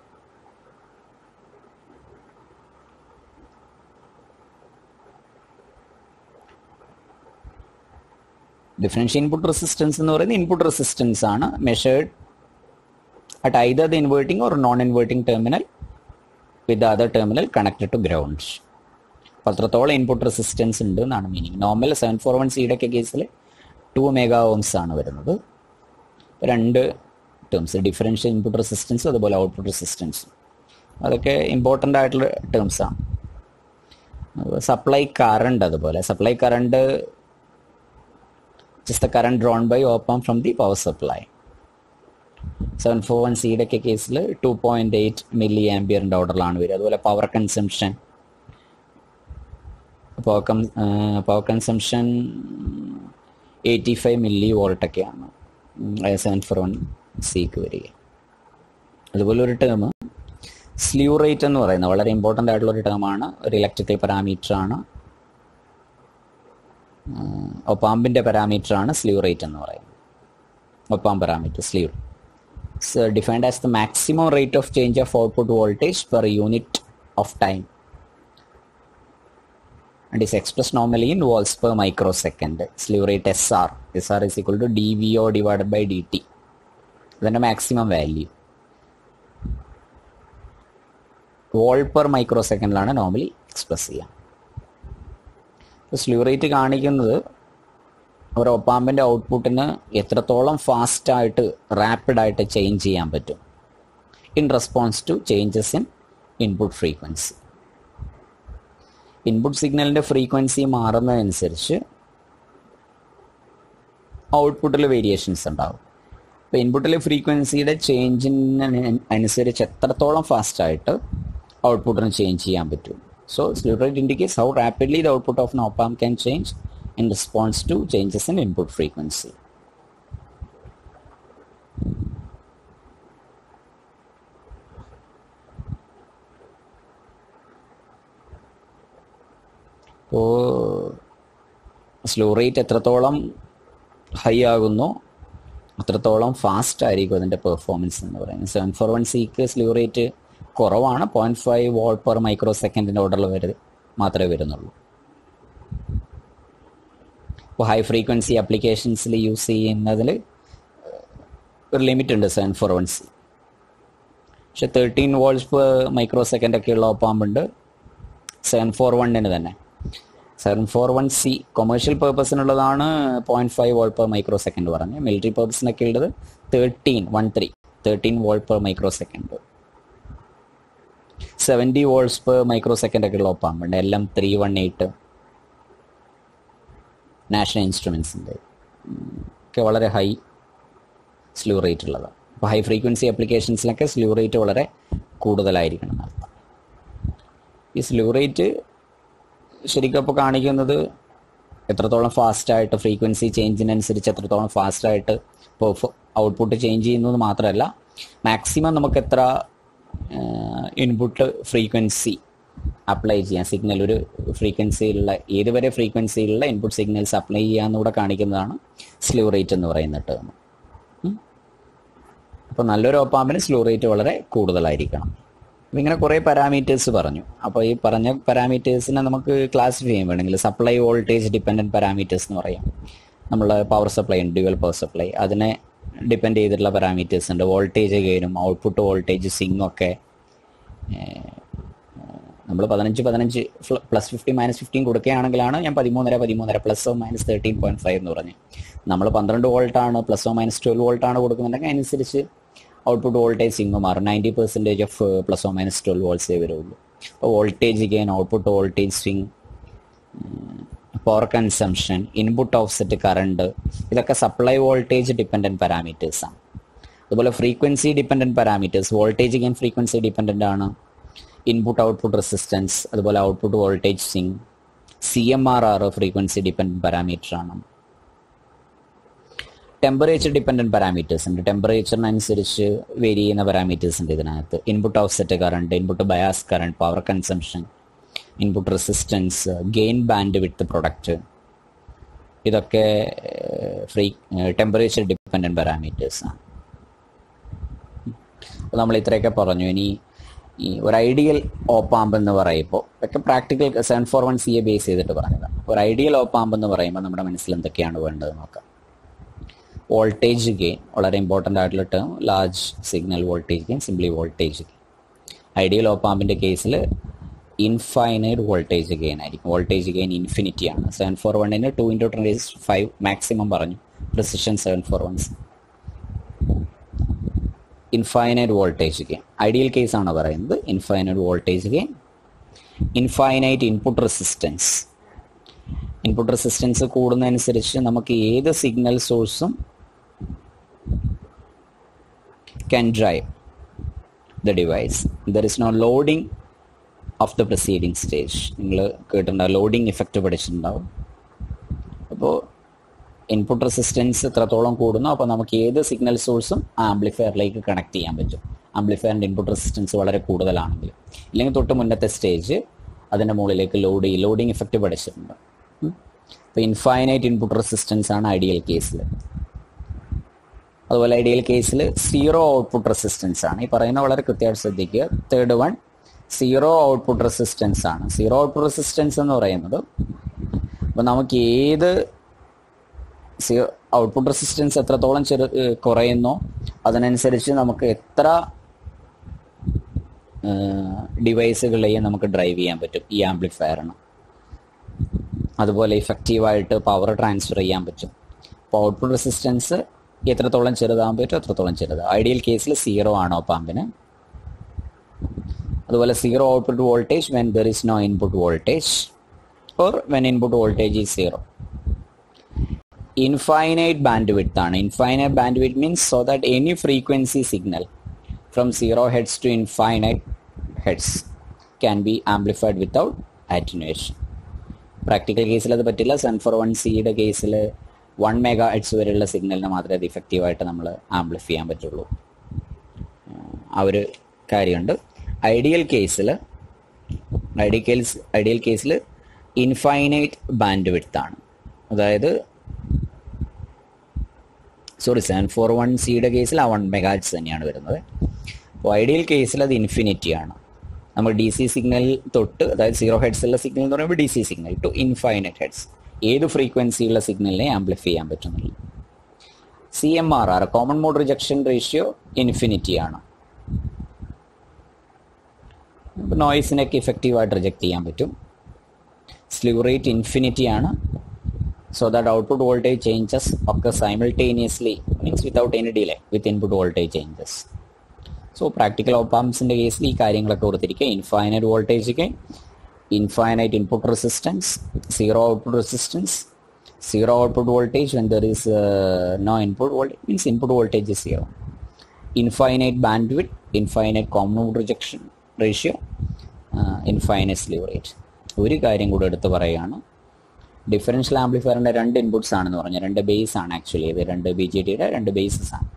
Speaker 1: ഡിഫറൻഷ്യൽ ഇൻപുട്ട് റെസിസ്റ്റൻസ് എന്ന് പറയുന്നത് ഇൻപുട്ട് റെസിസ്റ്റൻസ് ആണ് measured at either the inverting or non inverting terminal with other terminal connected to ground അപ്പോൾ അത്രത്തോളം ഇൻപുട്ട് റെസിസ്റ്റൻസ് ഉണ്ട് എന്നാണ് meaning normal seven four one സിയുടെ ഒക്കെ കേസിൽ ടു മെഗാ ഓംസ് ആണ് വരുന്നത് രണ്ട് ടേംസ് ഡിഫറൻഷ്യൽ ഇൻപുട്ട് റെസിസ്റ്റൻസ് അതുപോലെ ഔട്ട്പുട്ട് റെസിസ്റ്റൻസ് അതൊക്കെ ഇമ്പോർട്ടൻ്റ് ആയിട്ടുള്ള ടേംസാണ് സപ്ലൈ കറണ്ട് അതുപോലെ supply current just the current drawn by op amp from the power supply seven four one സിയുടെ ഒക്കെ കേസിൽ ടു പോയിന്റ് എയ്റ്റ് മില്ലി ആംബിയറിൻ്റെ ഓർഡറിലാണ് വരിക അതുപോലെ പവർ കൺസംഷൻ പവർ കം പവർ കൺസംഷൻ എയ്റ്റി ഫൈവ് മില്ലി വോൾട്ടൊക്കെയാണ് സെവൻ ഫോർ വൺ സിക്ക് വരിക അതുപോലെ ഒരു ടേം സ്ലീവ് റേറ്റ് എന്ന് പറയുന്നത് വളരെ ഇമ്പോർട്ടൻ്റ് ആയിട്ടുള്ള ഒരു ടേമാണ് ഒരു ഇലക്ട്രിക്കൽ പാരാമീറ്റർ ആണ് ഒപ്പാമ്പിൻ്റെ പാരാമീറ്റർ ആണ് സ്ലീവ് റേറ്റ് എന്ന് പറയുന്നത് op amp parameter slew is defined as the maximum rate of change of output voltage per unit of time and is expressed normally in volts per microsecond. Slew rate SR. SR is equal to dVO divided by dt. ഇതിൻ്റെ മാക്സിമം വാല്യൂ വോൾ പെർ മൈക്രോ സെക്കൻഡിലാണ് നോർമലി എക്സ്പ്രസ് ചെയ്യുക സ്ലീവ് റേറ്റ് കാണിക്കുന്നത് ഒരു ഒപ്പാമ്പിൻ്റെ ഔട്ട്പുട്ടിന് എത്രത്തോളം ഫാസ്റ്റായിട്ട് റാപ്പിഡായിട്ട് ചേഞ്ച് ചെയ്യാൻ പറ്റും in response to changes in input frequency input സിഗ്നലിൻ്റെ ഫ്രീക്വൻസി മാറുന്നതനുസരിച്ച് ഔട്ട്പുട്ടിൽ വേരിയേഷൻസ് ഉണ്ടാവും അപ്പോൾ ഇൻപുട്ടിലെ ഫ്രീക്വൻസിയുടെ ചേഞ്ചിന് അനുസരിച്ച് എത്രത്തോളം ഫാസ്റ്റായിട്ട് ഔട്ട്പുട്ടിന് ചേഞ്ച് ചെയ്യാൻ പറ്റും so slew rate indicates how rapidly the output of നോപ്പാം can change in response to changes in input frequency. ഇപ്പോൾ സ്ലോ റേറ്റ് എത്രത്തോളം ഹൈ ആകുന്നു അത്രത്തോളം ഫാസ്റ്റ് ആയിരിക്കും അതിൻ്റെ പെർഫോമൻസ് എന്ന് പറയുന്നത് സെവൻ ഫോർ വൺ സിക്ക് സ്ലോ റേറ്റ് കുറവാണ് പോയിൻറ്റ് ഫൈവ് വോൾ പെർ മൈക്രോ സെക്കൻഡിൻ്റെ ഓർഡറിൽ വരെ മാത്രമേ വരുന്നുള്ളൂ ഇപ്പോൾ ഹൈ ഫ്രീക്വൻസി ആപ്ലിക്കേഷൻസിൽ യൂസ് ചെയ്യുന്നതിൽ ഒരു ലിമിറ്റ് ഉണ്ട് സെവൻ ഫോർ വൺ സി പക്ഷെ thirteen volts per microsecond ഒക്കെയുള്ള ഒപ്പാമ്പുണ്ട് സെവൻ ഫോർ വണ്ണിന് തന്നെ seven four one C commercial പേർപ്പസിനുള്ളതാണ് point five volt per microsecond പറഞ്ഞ് മിലിറ്ററി പേർപ്പസിനൊക്കെ ഉള്ളത് thirteen one three thirteen volt per microsecond seventy volts per microsecond ഒക്കെ ഉള്ള ഒപ്പാമ്പുണ്ട് L M three one eight national ഇൻസ്ട്രുമെൻസിൻ്റെ ഒക്കെ വളരെ ഹൈ സ്ലൂ റേറ്റ് ഉള്ളതാണ് അപ്പോൾ ഹൈ ഫ്രീക്വൻസി ആപ്ലിക്കേഷൻസിലൊക്കെ സ്ലൂ റേറ്റ് വളരെ കൂടുതലായിരിക്കണം എന്നർത്ഥം ഈ സ്ലൂ റേറ്റ് ശരിക്കും അപ്പോൾ കാണിക്കുന്നത് എത്രത്തോളം ഫാസ്റ്റായിട്ട് ഫ്രീക്വൻസി ചേഞ്ചിനനുസരിച്ച് എത്രത്തോളം ഫാസ്റ്റായിട്ട് ഔട്ട്പുട്ട് ചേഞ്ച് ചെയ്യുന്നത് മാത്രമല്ല മാക്സിമം നമുക്ക് എത്ര ഇൻപുട്ട് ഫ്രീക്വൻസി അപ്ലൈ ചെയ്യാം സിഗ്നൽ ഒരു ഫ്രീക്വൻസിയിലുള്ള ഏതുവരെ ഫ്രീക്വൻസിയിലുള്ള ഇൻപുട്ട് സിഗ്നൽസ് അപ്ലൈ ചെയ്യാമെന്നുകൂടെ കാണിക്കുന്നതാണ് സ്ലൂ റേറ്റ് എന്ന് പറയുന്ന ടേം അപ്പോൾ നല്ലൊരു ഓപ്പാമ്പിന് സ്ലോ റേറ്റ് വളരെ കൂടുതലായിരിക്കണം അപ്പം ഇങ്ങനെ കുറേ പാരാമീറ്റേഴ്സ് പറഞ്ഞു അപ്പോൾ ഈ പറഞ്ഞ പാരാമീറ്റേഴ്സിനെ നമുക്ക് ക്ലാസിഫൈ ചെയ്യാൻ വേണമെങ്കിൽ സപ്ലൈ വോൾട്ടേജ് ഡിപ്പെൻഡൻറ്റ് പാരാമീറ്റേഴ്സ് എന്ന് പറയാം നമ്മൾ പവർ സപ്ലൈ ഉണ്ട് ഡ്യുവൽ പവർ സപ്ലൈ അതിനെ ഡിപ്പെൻഡ് ചെയ്തിട്ടുള്ള പാരാമീറ്റേഴ്സ് ഉണ്ട് വോൾട്ടേജ് ഗെയിനും ഔട്ട്പുട്ട് വോൾട്ടേജ് സിങ്ങും ഒക്കെ നമ്മൾ പതിനഞ്ച് പതിനഞ്ച് പ്ലസ് ഫിഫ്റ്റി മൈനസ് ഫിഫ്റ്റീൻ കൊടുക്കുകയാണെങ്കിലാണ് ഞാൻ പതിമൂന്നര പതിമൂന്നര plus or minus thirteen point five എന്ന് പറഞ്ഞു നമ്മൾ പന്ത്രണ്ട് വോൾട്ടാണ് പ്ലസ് ഓ മൈനസ് ട്വൽവ് വോൾട്ടാണ് കൊടുക്കുന്നുണ്ടെങ്കിൽ അതിനനുസരിച്ച് ഔട്ട്പുട്ട് വോൾട്ടേജ് സിങ് മാറും ninety percentage of plus or minus twelve വോൾട്ട്സേ വരുള്ളൂ അപ്പോൾ voltage gain output voltage swing power consumption input offset current ഇതൊക്കെ സപ്ലൈ വോൾട്ടേജ് ഡിപ്പെൻഡൻറ്റ് പാരാമീറ്റേഴ്സ് ആണ് അതുപോലെ frequency dependent parameters voltage gain frequency dependent ആണ് ഇൻപുട്ട് ഔട്ട്പുട്ട് റെസിസ്റ്റൻസ് അതുപോലെ output voltage swing C M R R frequency dependent parameter ആണ് ടെമ്പറേച്ചർ ഡിപ്പെൻഡൻറ്റ് പാരാമീറ്റേഴ്സ് ഉണ്ട് ടെമ്പറേച്ചറിനനുസരിച്ച് വേരി ചെയ്യുന്ന പാരാമീറ്റേഴ്സ് ഉണ്ട് ഇതിനകത്ത് input offset current input bias current power consumption input resistance gain bandwidth product ഇതൊക്കെ ഫ്രീ ടെമ്പറേച്ചർ ഡിപ്പെൻഡൻറ്റ് പാരാമീറ്റേഴ്സ് ആണ് അപ്പോൾ നമ്മൾ ഇത്രയൊക്കെ പറഞ്ഞു ഇനി ഈ ഒരു ഐഡിയൽ ഓപ്പാമ്പ് എന്ന് പറയുമ്പോൾ ഒക്കെ practical seven four one C a base ചെയ്തിട്ട് പറഞ്ഞതാണ് ഒരു ഐഡിയൽ ഓപ്പാമ്പ് എന്ന് പറയുമ്പോൾ നമ്മുടെ മനസ്സിൽ എന്തൊക്കെയാണ് വേണ്ടത് നോക്കാം വോൾട്ടേജ് ഗെയിൻ വളരെ ഇമ്പോർട്ടൻ്റ് ആയിട്ടുള്ള term large signal voltage gain simply voltage gain ideal ഓപ്പാമ്പിൻ്റെ കേസിൽ ഇൻഫൈനൈറ്റ് വോൾട്ടേജ് ഗെയിൻ ആയിരിക്കും വോൾട്ടേജ് ഗെയിൻ ഇൻഫിനിറ്റി ആണ് സെവൻ ഫോർ വണ്ണിന് two into twenty five maximum പറഞ്ഞു precision seven four one's infinite voltage gain ideal കേസാണ് പറയുന്നത് infinite voltage gain infinite input resistance input resistance കൂടുന്നതനുസരിച്ച് നമുക്ക് ഏത് സിഗ്നൽ സോഴ്സും can drive the device there is no loading of the proceeding stage നിങ്ങൾ കേട്ടിട്ടുണ്ടാവും ലോഡിംഗ് ഇഫക്റ്റ് പഠിച്ചിട്ടുണ്ടാവും അപ്പോൾ ഇൻപുട്ട് റെസിസ്റ്റൻസ് എത്രത്തോളം കൂടുന്നു അപ്പോൾ നമുക്ക് ഏത് സിഗ്നൽ സോഴ്സും ആംപ്ലിഫയറിലേക്ക് കണക്ട് ചെയ്യാൻ പറ്റും ആംപ്ലിഫയറിൻ്റെ ഇൻപുട്ട് റെസിസ്റ്റൻസ് വളരെ കൂടുതലാണെങ്കിൽ ഇല്ലെങ്കിൽ തൊട്ട് മുന്നത്തെ സ്റ്റേജ് അതിൻ്റെ മുകളിലേക്ക് ലോഡ് ചെയ്യും ലോഡിംഗ് ഇഫക്റ്റ് പഠിച്ചിട്ടുണ്ട് അപ്പോൾ ഇൻഫൈനൈറ്റ് ഇൻപുട്ട് റെസിസ്റ്റൻസ് ആണ് ഐഡിയൽ കേസിൽ അതുപോലെ ഐഡിയൽ കേസിൽ സീറോ ഔട്ട്പുട്ട് റെസിസ്റ്റൻസ് ആണ് ഈ പറയുന്ന വളരെ കൃത്യമായിട്ട് ശ്രദ്ധിക്കുക third one zero output resistance ആണ് സീറോ ഔട്ട്പുട്ട് റെസിസ്റ്റൻസ് എന്ന് പറയുന്നത് അപ്പോൾ നമുക്ക് ഏത് ഔട്ട്പുട്ട് റെസിസ്റ്റൻസ് എത്രത്തോളം ചെറു കുറയുന്നോ അതിനനുസരിച്ച് നമുക്ക് എത്ര ഡിവൈസുകളെയും നമുക്ക് ഡ്രൈവ് ചെയ്യാൻ പറ്റും ഈ ആംപ്ലിഫയറിന് അതുപോലെ ഇഫക്റ്റീവായിട്ട് പവർ ട്രാൻസ്ഫർ ചെയ്യാൻ പറ്റും അപ്പോൾ ഔട്ട്പുട്ട് റെസിസ്റ്റൻസ് എത്രത്തോളം ചെറുതാകാൻ പറ്റും എത്രത്തോളം ചെറുത് ഐഡിയൽ കേസിൽ സീറോ ആണ് ഓപ്പാമ്പിന് അതുപോലെ zero output voltage when there is no input voltage or when input voltage is zero infinite bandwidth ആണ് infinite bandwidth means so that any frequency signal from zero hertz to infinite hertz can be amplified without attenuation practical കേസിൽ അത് പറ്റില്ല സെൻ ഫോർ വൺ സിയുടെ കേസിൽ വൺ മെഗാ ഹെഡ്സ് വരെയുള്ള സിഗ്നലിന് മാത്രമേ അത് ഇഫക്റ്റീവായിട്ട് നമ്മൾ ആംപ്ലിഫൈ ചെയ്യാൻ പറ്റുള്ളൂ ആ ഒരു കാര്യമുണ്ട് ഐഡിയൽ കേസിൽ ഐഡിയൽ കേസ് ഐഡിയൽ കേസിൽ ഇൻഫൈനൈറ്റ് ബാൻഡ് വിഡ്ത്ത് ആണ് അതായത് സോറി സെവൻ ഫോർ വൺ സിയുടെ കേസിൽ ആ വൺ മെഗാറ്റ്സ് തന്നെയാണ് വരുന്നത് അപ്പോൾ ഐഡിയൽ കേസിൽ അത് ഇൻഫിനിറ്റി ആണ് നമ്മൾ ഡി സി സിഗ്നൽ തൊട്ട് അതായത് സീറോ ഹെഡ്സുള്ള സിഗ്നൽ എന്ന് പറയുമ്പോൾ D C signal to infinite hertz ഏത് ഫ്രീക്വൻസിയുള്ള സിഗ്നലിനെ ആംപ്ലിഫൈ ചെയ്യാൻ പറ്റുന്നില്ല C M R R common mode rejection ratio infinity ആണ് നോയ്സിനൊക്കെ ഇഫക്റ്റീവായിട്ട് റിജക്ട് ചെയ്യാൻ പറ്റും സ്ലീവ് റേറ്റ് ഇൻഫിനിറ്റി ആണ് so that output voltage changes occur simultaneously means without any delay with input voltage changes so practical ഓപ്പാംസിൻ്റെ കേസിൽ ഈ കാര്യങ്ങളൊക്കെ ഓർത്തിരിക്കുക infinite voltage gain infinite input resistance zero output resistance zero output voltage when there is no input voltage means input voltage zero infinite bandwidth infinite common rejection ratio infinite slew rate ഒരു കാര്യം കൂടെ എടുത്ത് പറയുകയാണ് ഡിഫറൻഷ്യൽ ആംപ്ലിഫയറിന്റെ രണ്ട് ഇൻപുട്സ് ആണെന്ന് പറഞ്ഞു രണ്ട് ബേസ് ആണ് ആക്ച്വലി ഇത് രണ്ട് ബി ജെ ടിയുടെ രണ്ട് ബേസസ് ആണ്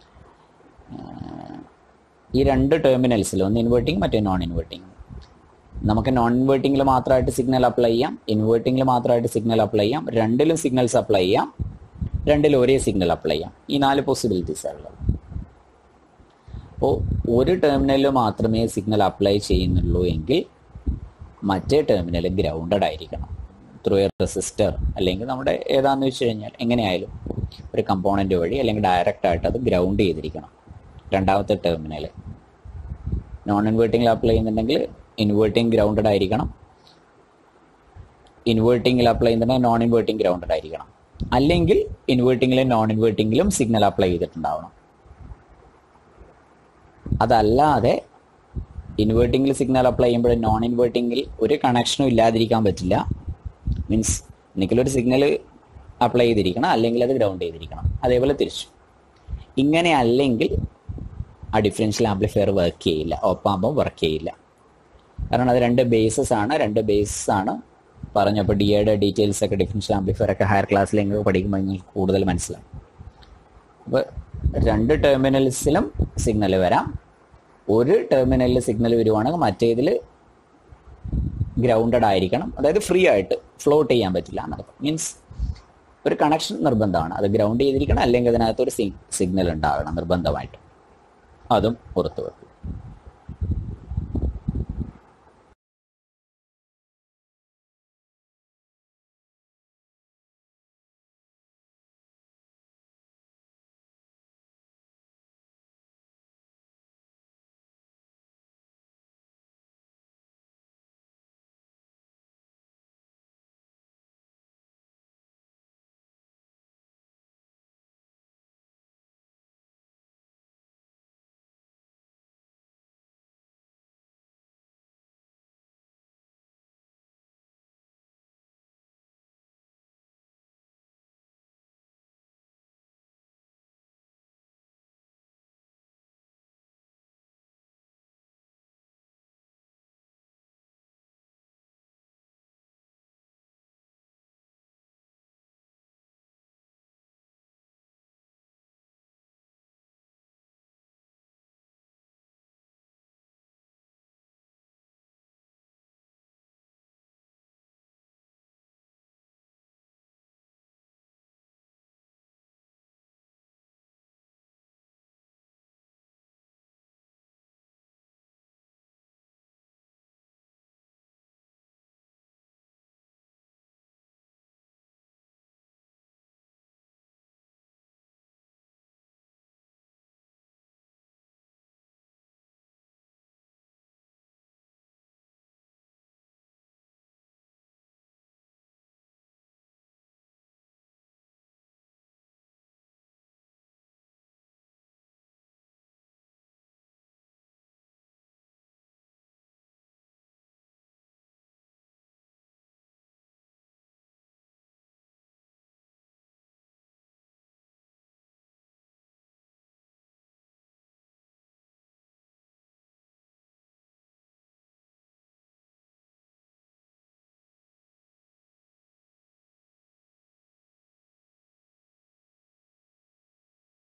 Speaker 1: ഈ രണ്ട് ടെർമിനൽസിൽ ഒന്ന് ഇൻവേർട്ടിംഗ് മറ്റേ നോൺ ഇൻവേർട്ടിംഗ് നമുക്ക് നോൺ ഇൻവേർട്ടിംഗിൽ മാത്രമായിട്ട് സിഗ്നൽ അപ്ലൈ ചെയ്യാം ഇൻവേർട്ടിംഗിൽ മാത്രമായിട്ട് സിഗ്നൽ അപ്ലൈ ചെയ്യാം രണ്ടിലും സിഗ്നൽസ് അപ്ലൈ ചെയ്യാം രണ്ടിലും ഒരേ സിഗ്നൽ അപ്ലൈ ചെയ്യാം ഈ നാല് പോസിബിലിറ്റീസ് ഉള്ളത് അപ്പോൾ ഒരു ടെർമിനലിൽ മാത്രമേ സിഗ്നൽ അപ്ലൈ ചെയ്യുന്നുള്ളൂ എങ്കിൽ മറ്റേ ടെർമിനൽ ഗ്രൗണ്ടഡ് ആയിരിക്കണം ത്രൂ എ റെസിസ്റ്റർ അല്ലെങ്കിൽ നമ്മുടെ ഏതാന്ന് വെച്ച് കഴിഞ്ഞാൽ എങ്ങനെയായാലും ഒരു കമ്പോണന്റ് വഴി അല്ലെങ്കിൽ ഡയറക്റ്റ് ആയിട്ട് അത് ഗ്രൗണ്ട് ചെയ്തിരിക്കണം രണ്ടാമത്തെ ടെർമിനൽ നോൺ ഇൻവേർട്ടിംഗിൽ അപ്ലൈ ചെയ്യുന്നുണ്ടെങ്കിൽ ഇൻവേർട്ടിംഗ് ഗ്രൗണ്ടഡ് ആയിരിക്കണം ഇൻവേർട്ടിംഗിൽ അപ്ലൈ ചെയ്യുന്നുണ്ടെങ്കിൽ നോൺ ഇൻവേർട്ടിംഗ് ഗ്രൗണ്ടഡ് ആയിരിക്കണം അല്ലെങ്കിൽ ഇൻവേർട്ടിംഗിലും നോൺ ഇൻവേർട്ടിംഗിലും സിഗ്നൽ അപ്ലൈ ചെയ്തിട്ടുണ്ടാവണം അതല്ലാതെ ഇൻവേർട്ടിംഗിൽ സിഗ്നൽ അപ്ലൈ ചെയ്യുമ്പോൾ നോൺ ഇൻവേർട്ടിംഗിൽ ഒരു കണക്ഷനും ഇല്ലാതിരിക്കാൻ പറ്റില്ല മീൻസ് ഒരിക്കലും ഒരു സിഗ്നൽ അപ്ലൈ ചെയ്തിരിക്കണം അല്ലെങ്കിൽ അത് ഗ്രൗണ്ട് ചെയ്തിരിക്കണം അതേപോലെ തിരിച്ചു ഇങ്ങനെ അല്ലെങ്കിൽ ആ ഡിഫറൻഷ്യൽ ആംപ്ലിഫയർ വർക്ക് ചെയ്യില്ല ഒപ്പാകുമ്പോൾ വർക്ക് ചെയ്യില്ല കാരണം അത് രണ്ട് ബേസസ് ആണ് രണ്ട് ബേസസ് ആണ് പറഞ്ഞപ്പോൾ ഡി എയുടെ ഡീറ്റെയിൽസ് ഒക്കെ ഡിഫറൻഷ്യൽ ആംപ്ലിഫയർ ഒക്കെ ഹയർ ക്ലാസ്സിൽ നിങ്ങൾക്ക് പഠിക്കുമ്പോൾ നിങ്ങൾക്ക് കൂടുതൽ മനസ്സിലാവും അപ്പോൾ രണ്ട് ടെർമിനൽസിലും സിഗ്നൽ വരാം ഒരു ടെർമിനലിൽ സിഗ്നൽ വരുവാണെങ്കിൽ മറ്റേതിൽ ഗ്രൗണ്ടഡ് ആയിരിക്കണം അതായത് ഫ്രീ ആയിട്ട് ഫ്ലോട്ട് ചെയ്യാൻ പറ്റില്ല എന്നർത്ഥം മീൻസ് ഒരു കണക്ഷൻ നിർബന്ധമാണ് അത് ഗ്രൗണ്ട് ചെയ്തിരിക്കണം അല്ലെങ്കിൽ അതിനകത്ത് ഒരു സിഗ്നൽ ഉണ്ടാകണം നിർബന്ധമായിട്ട് അതും പുറത്തു വെക്കുക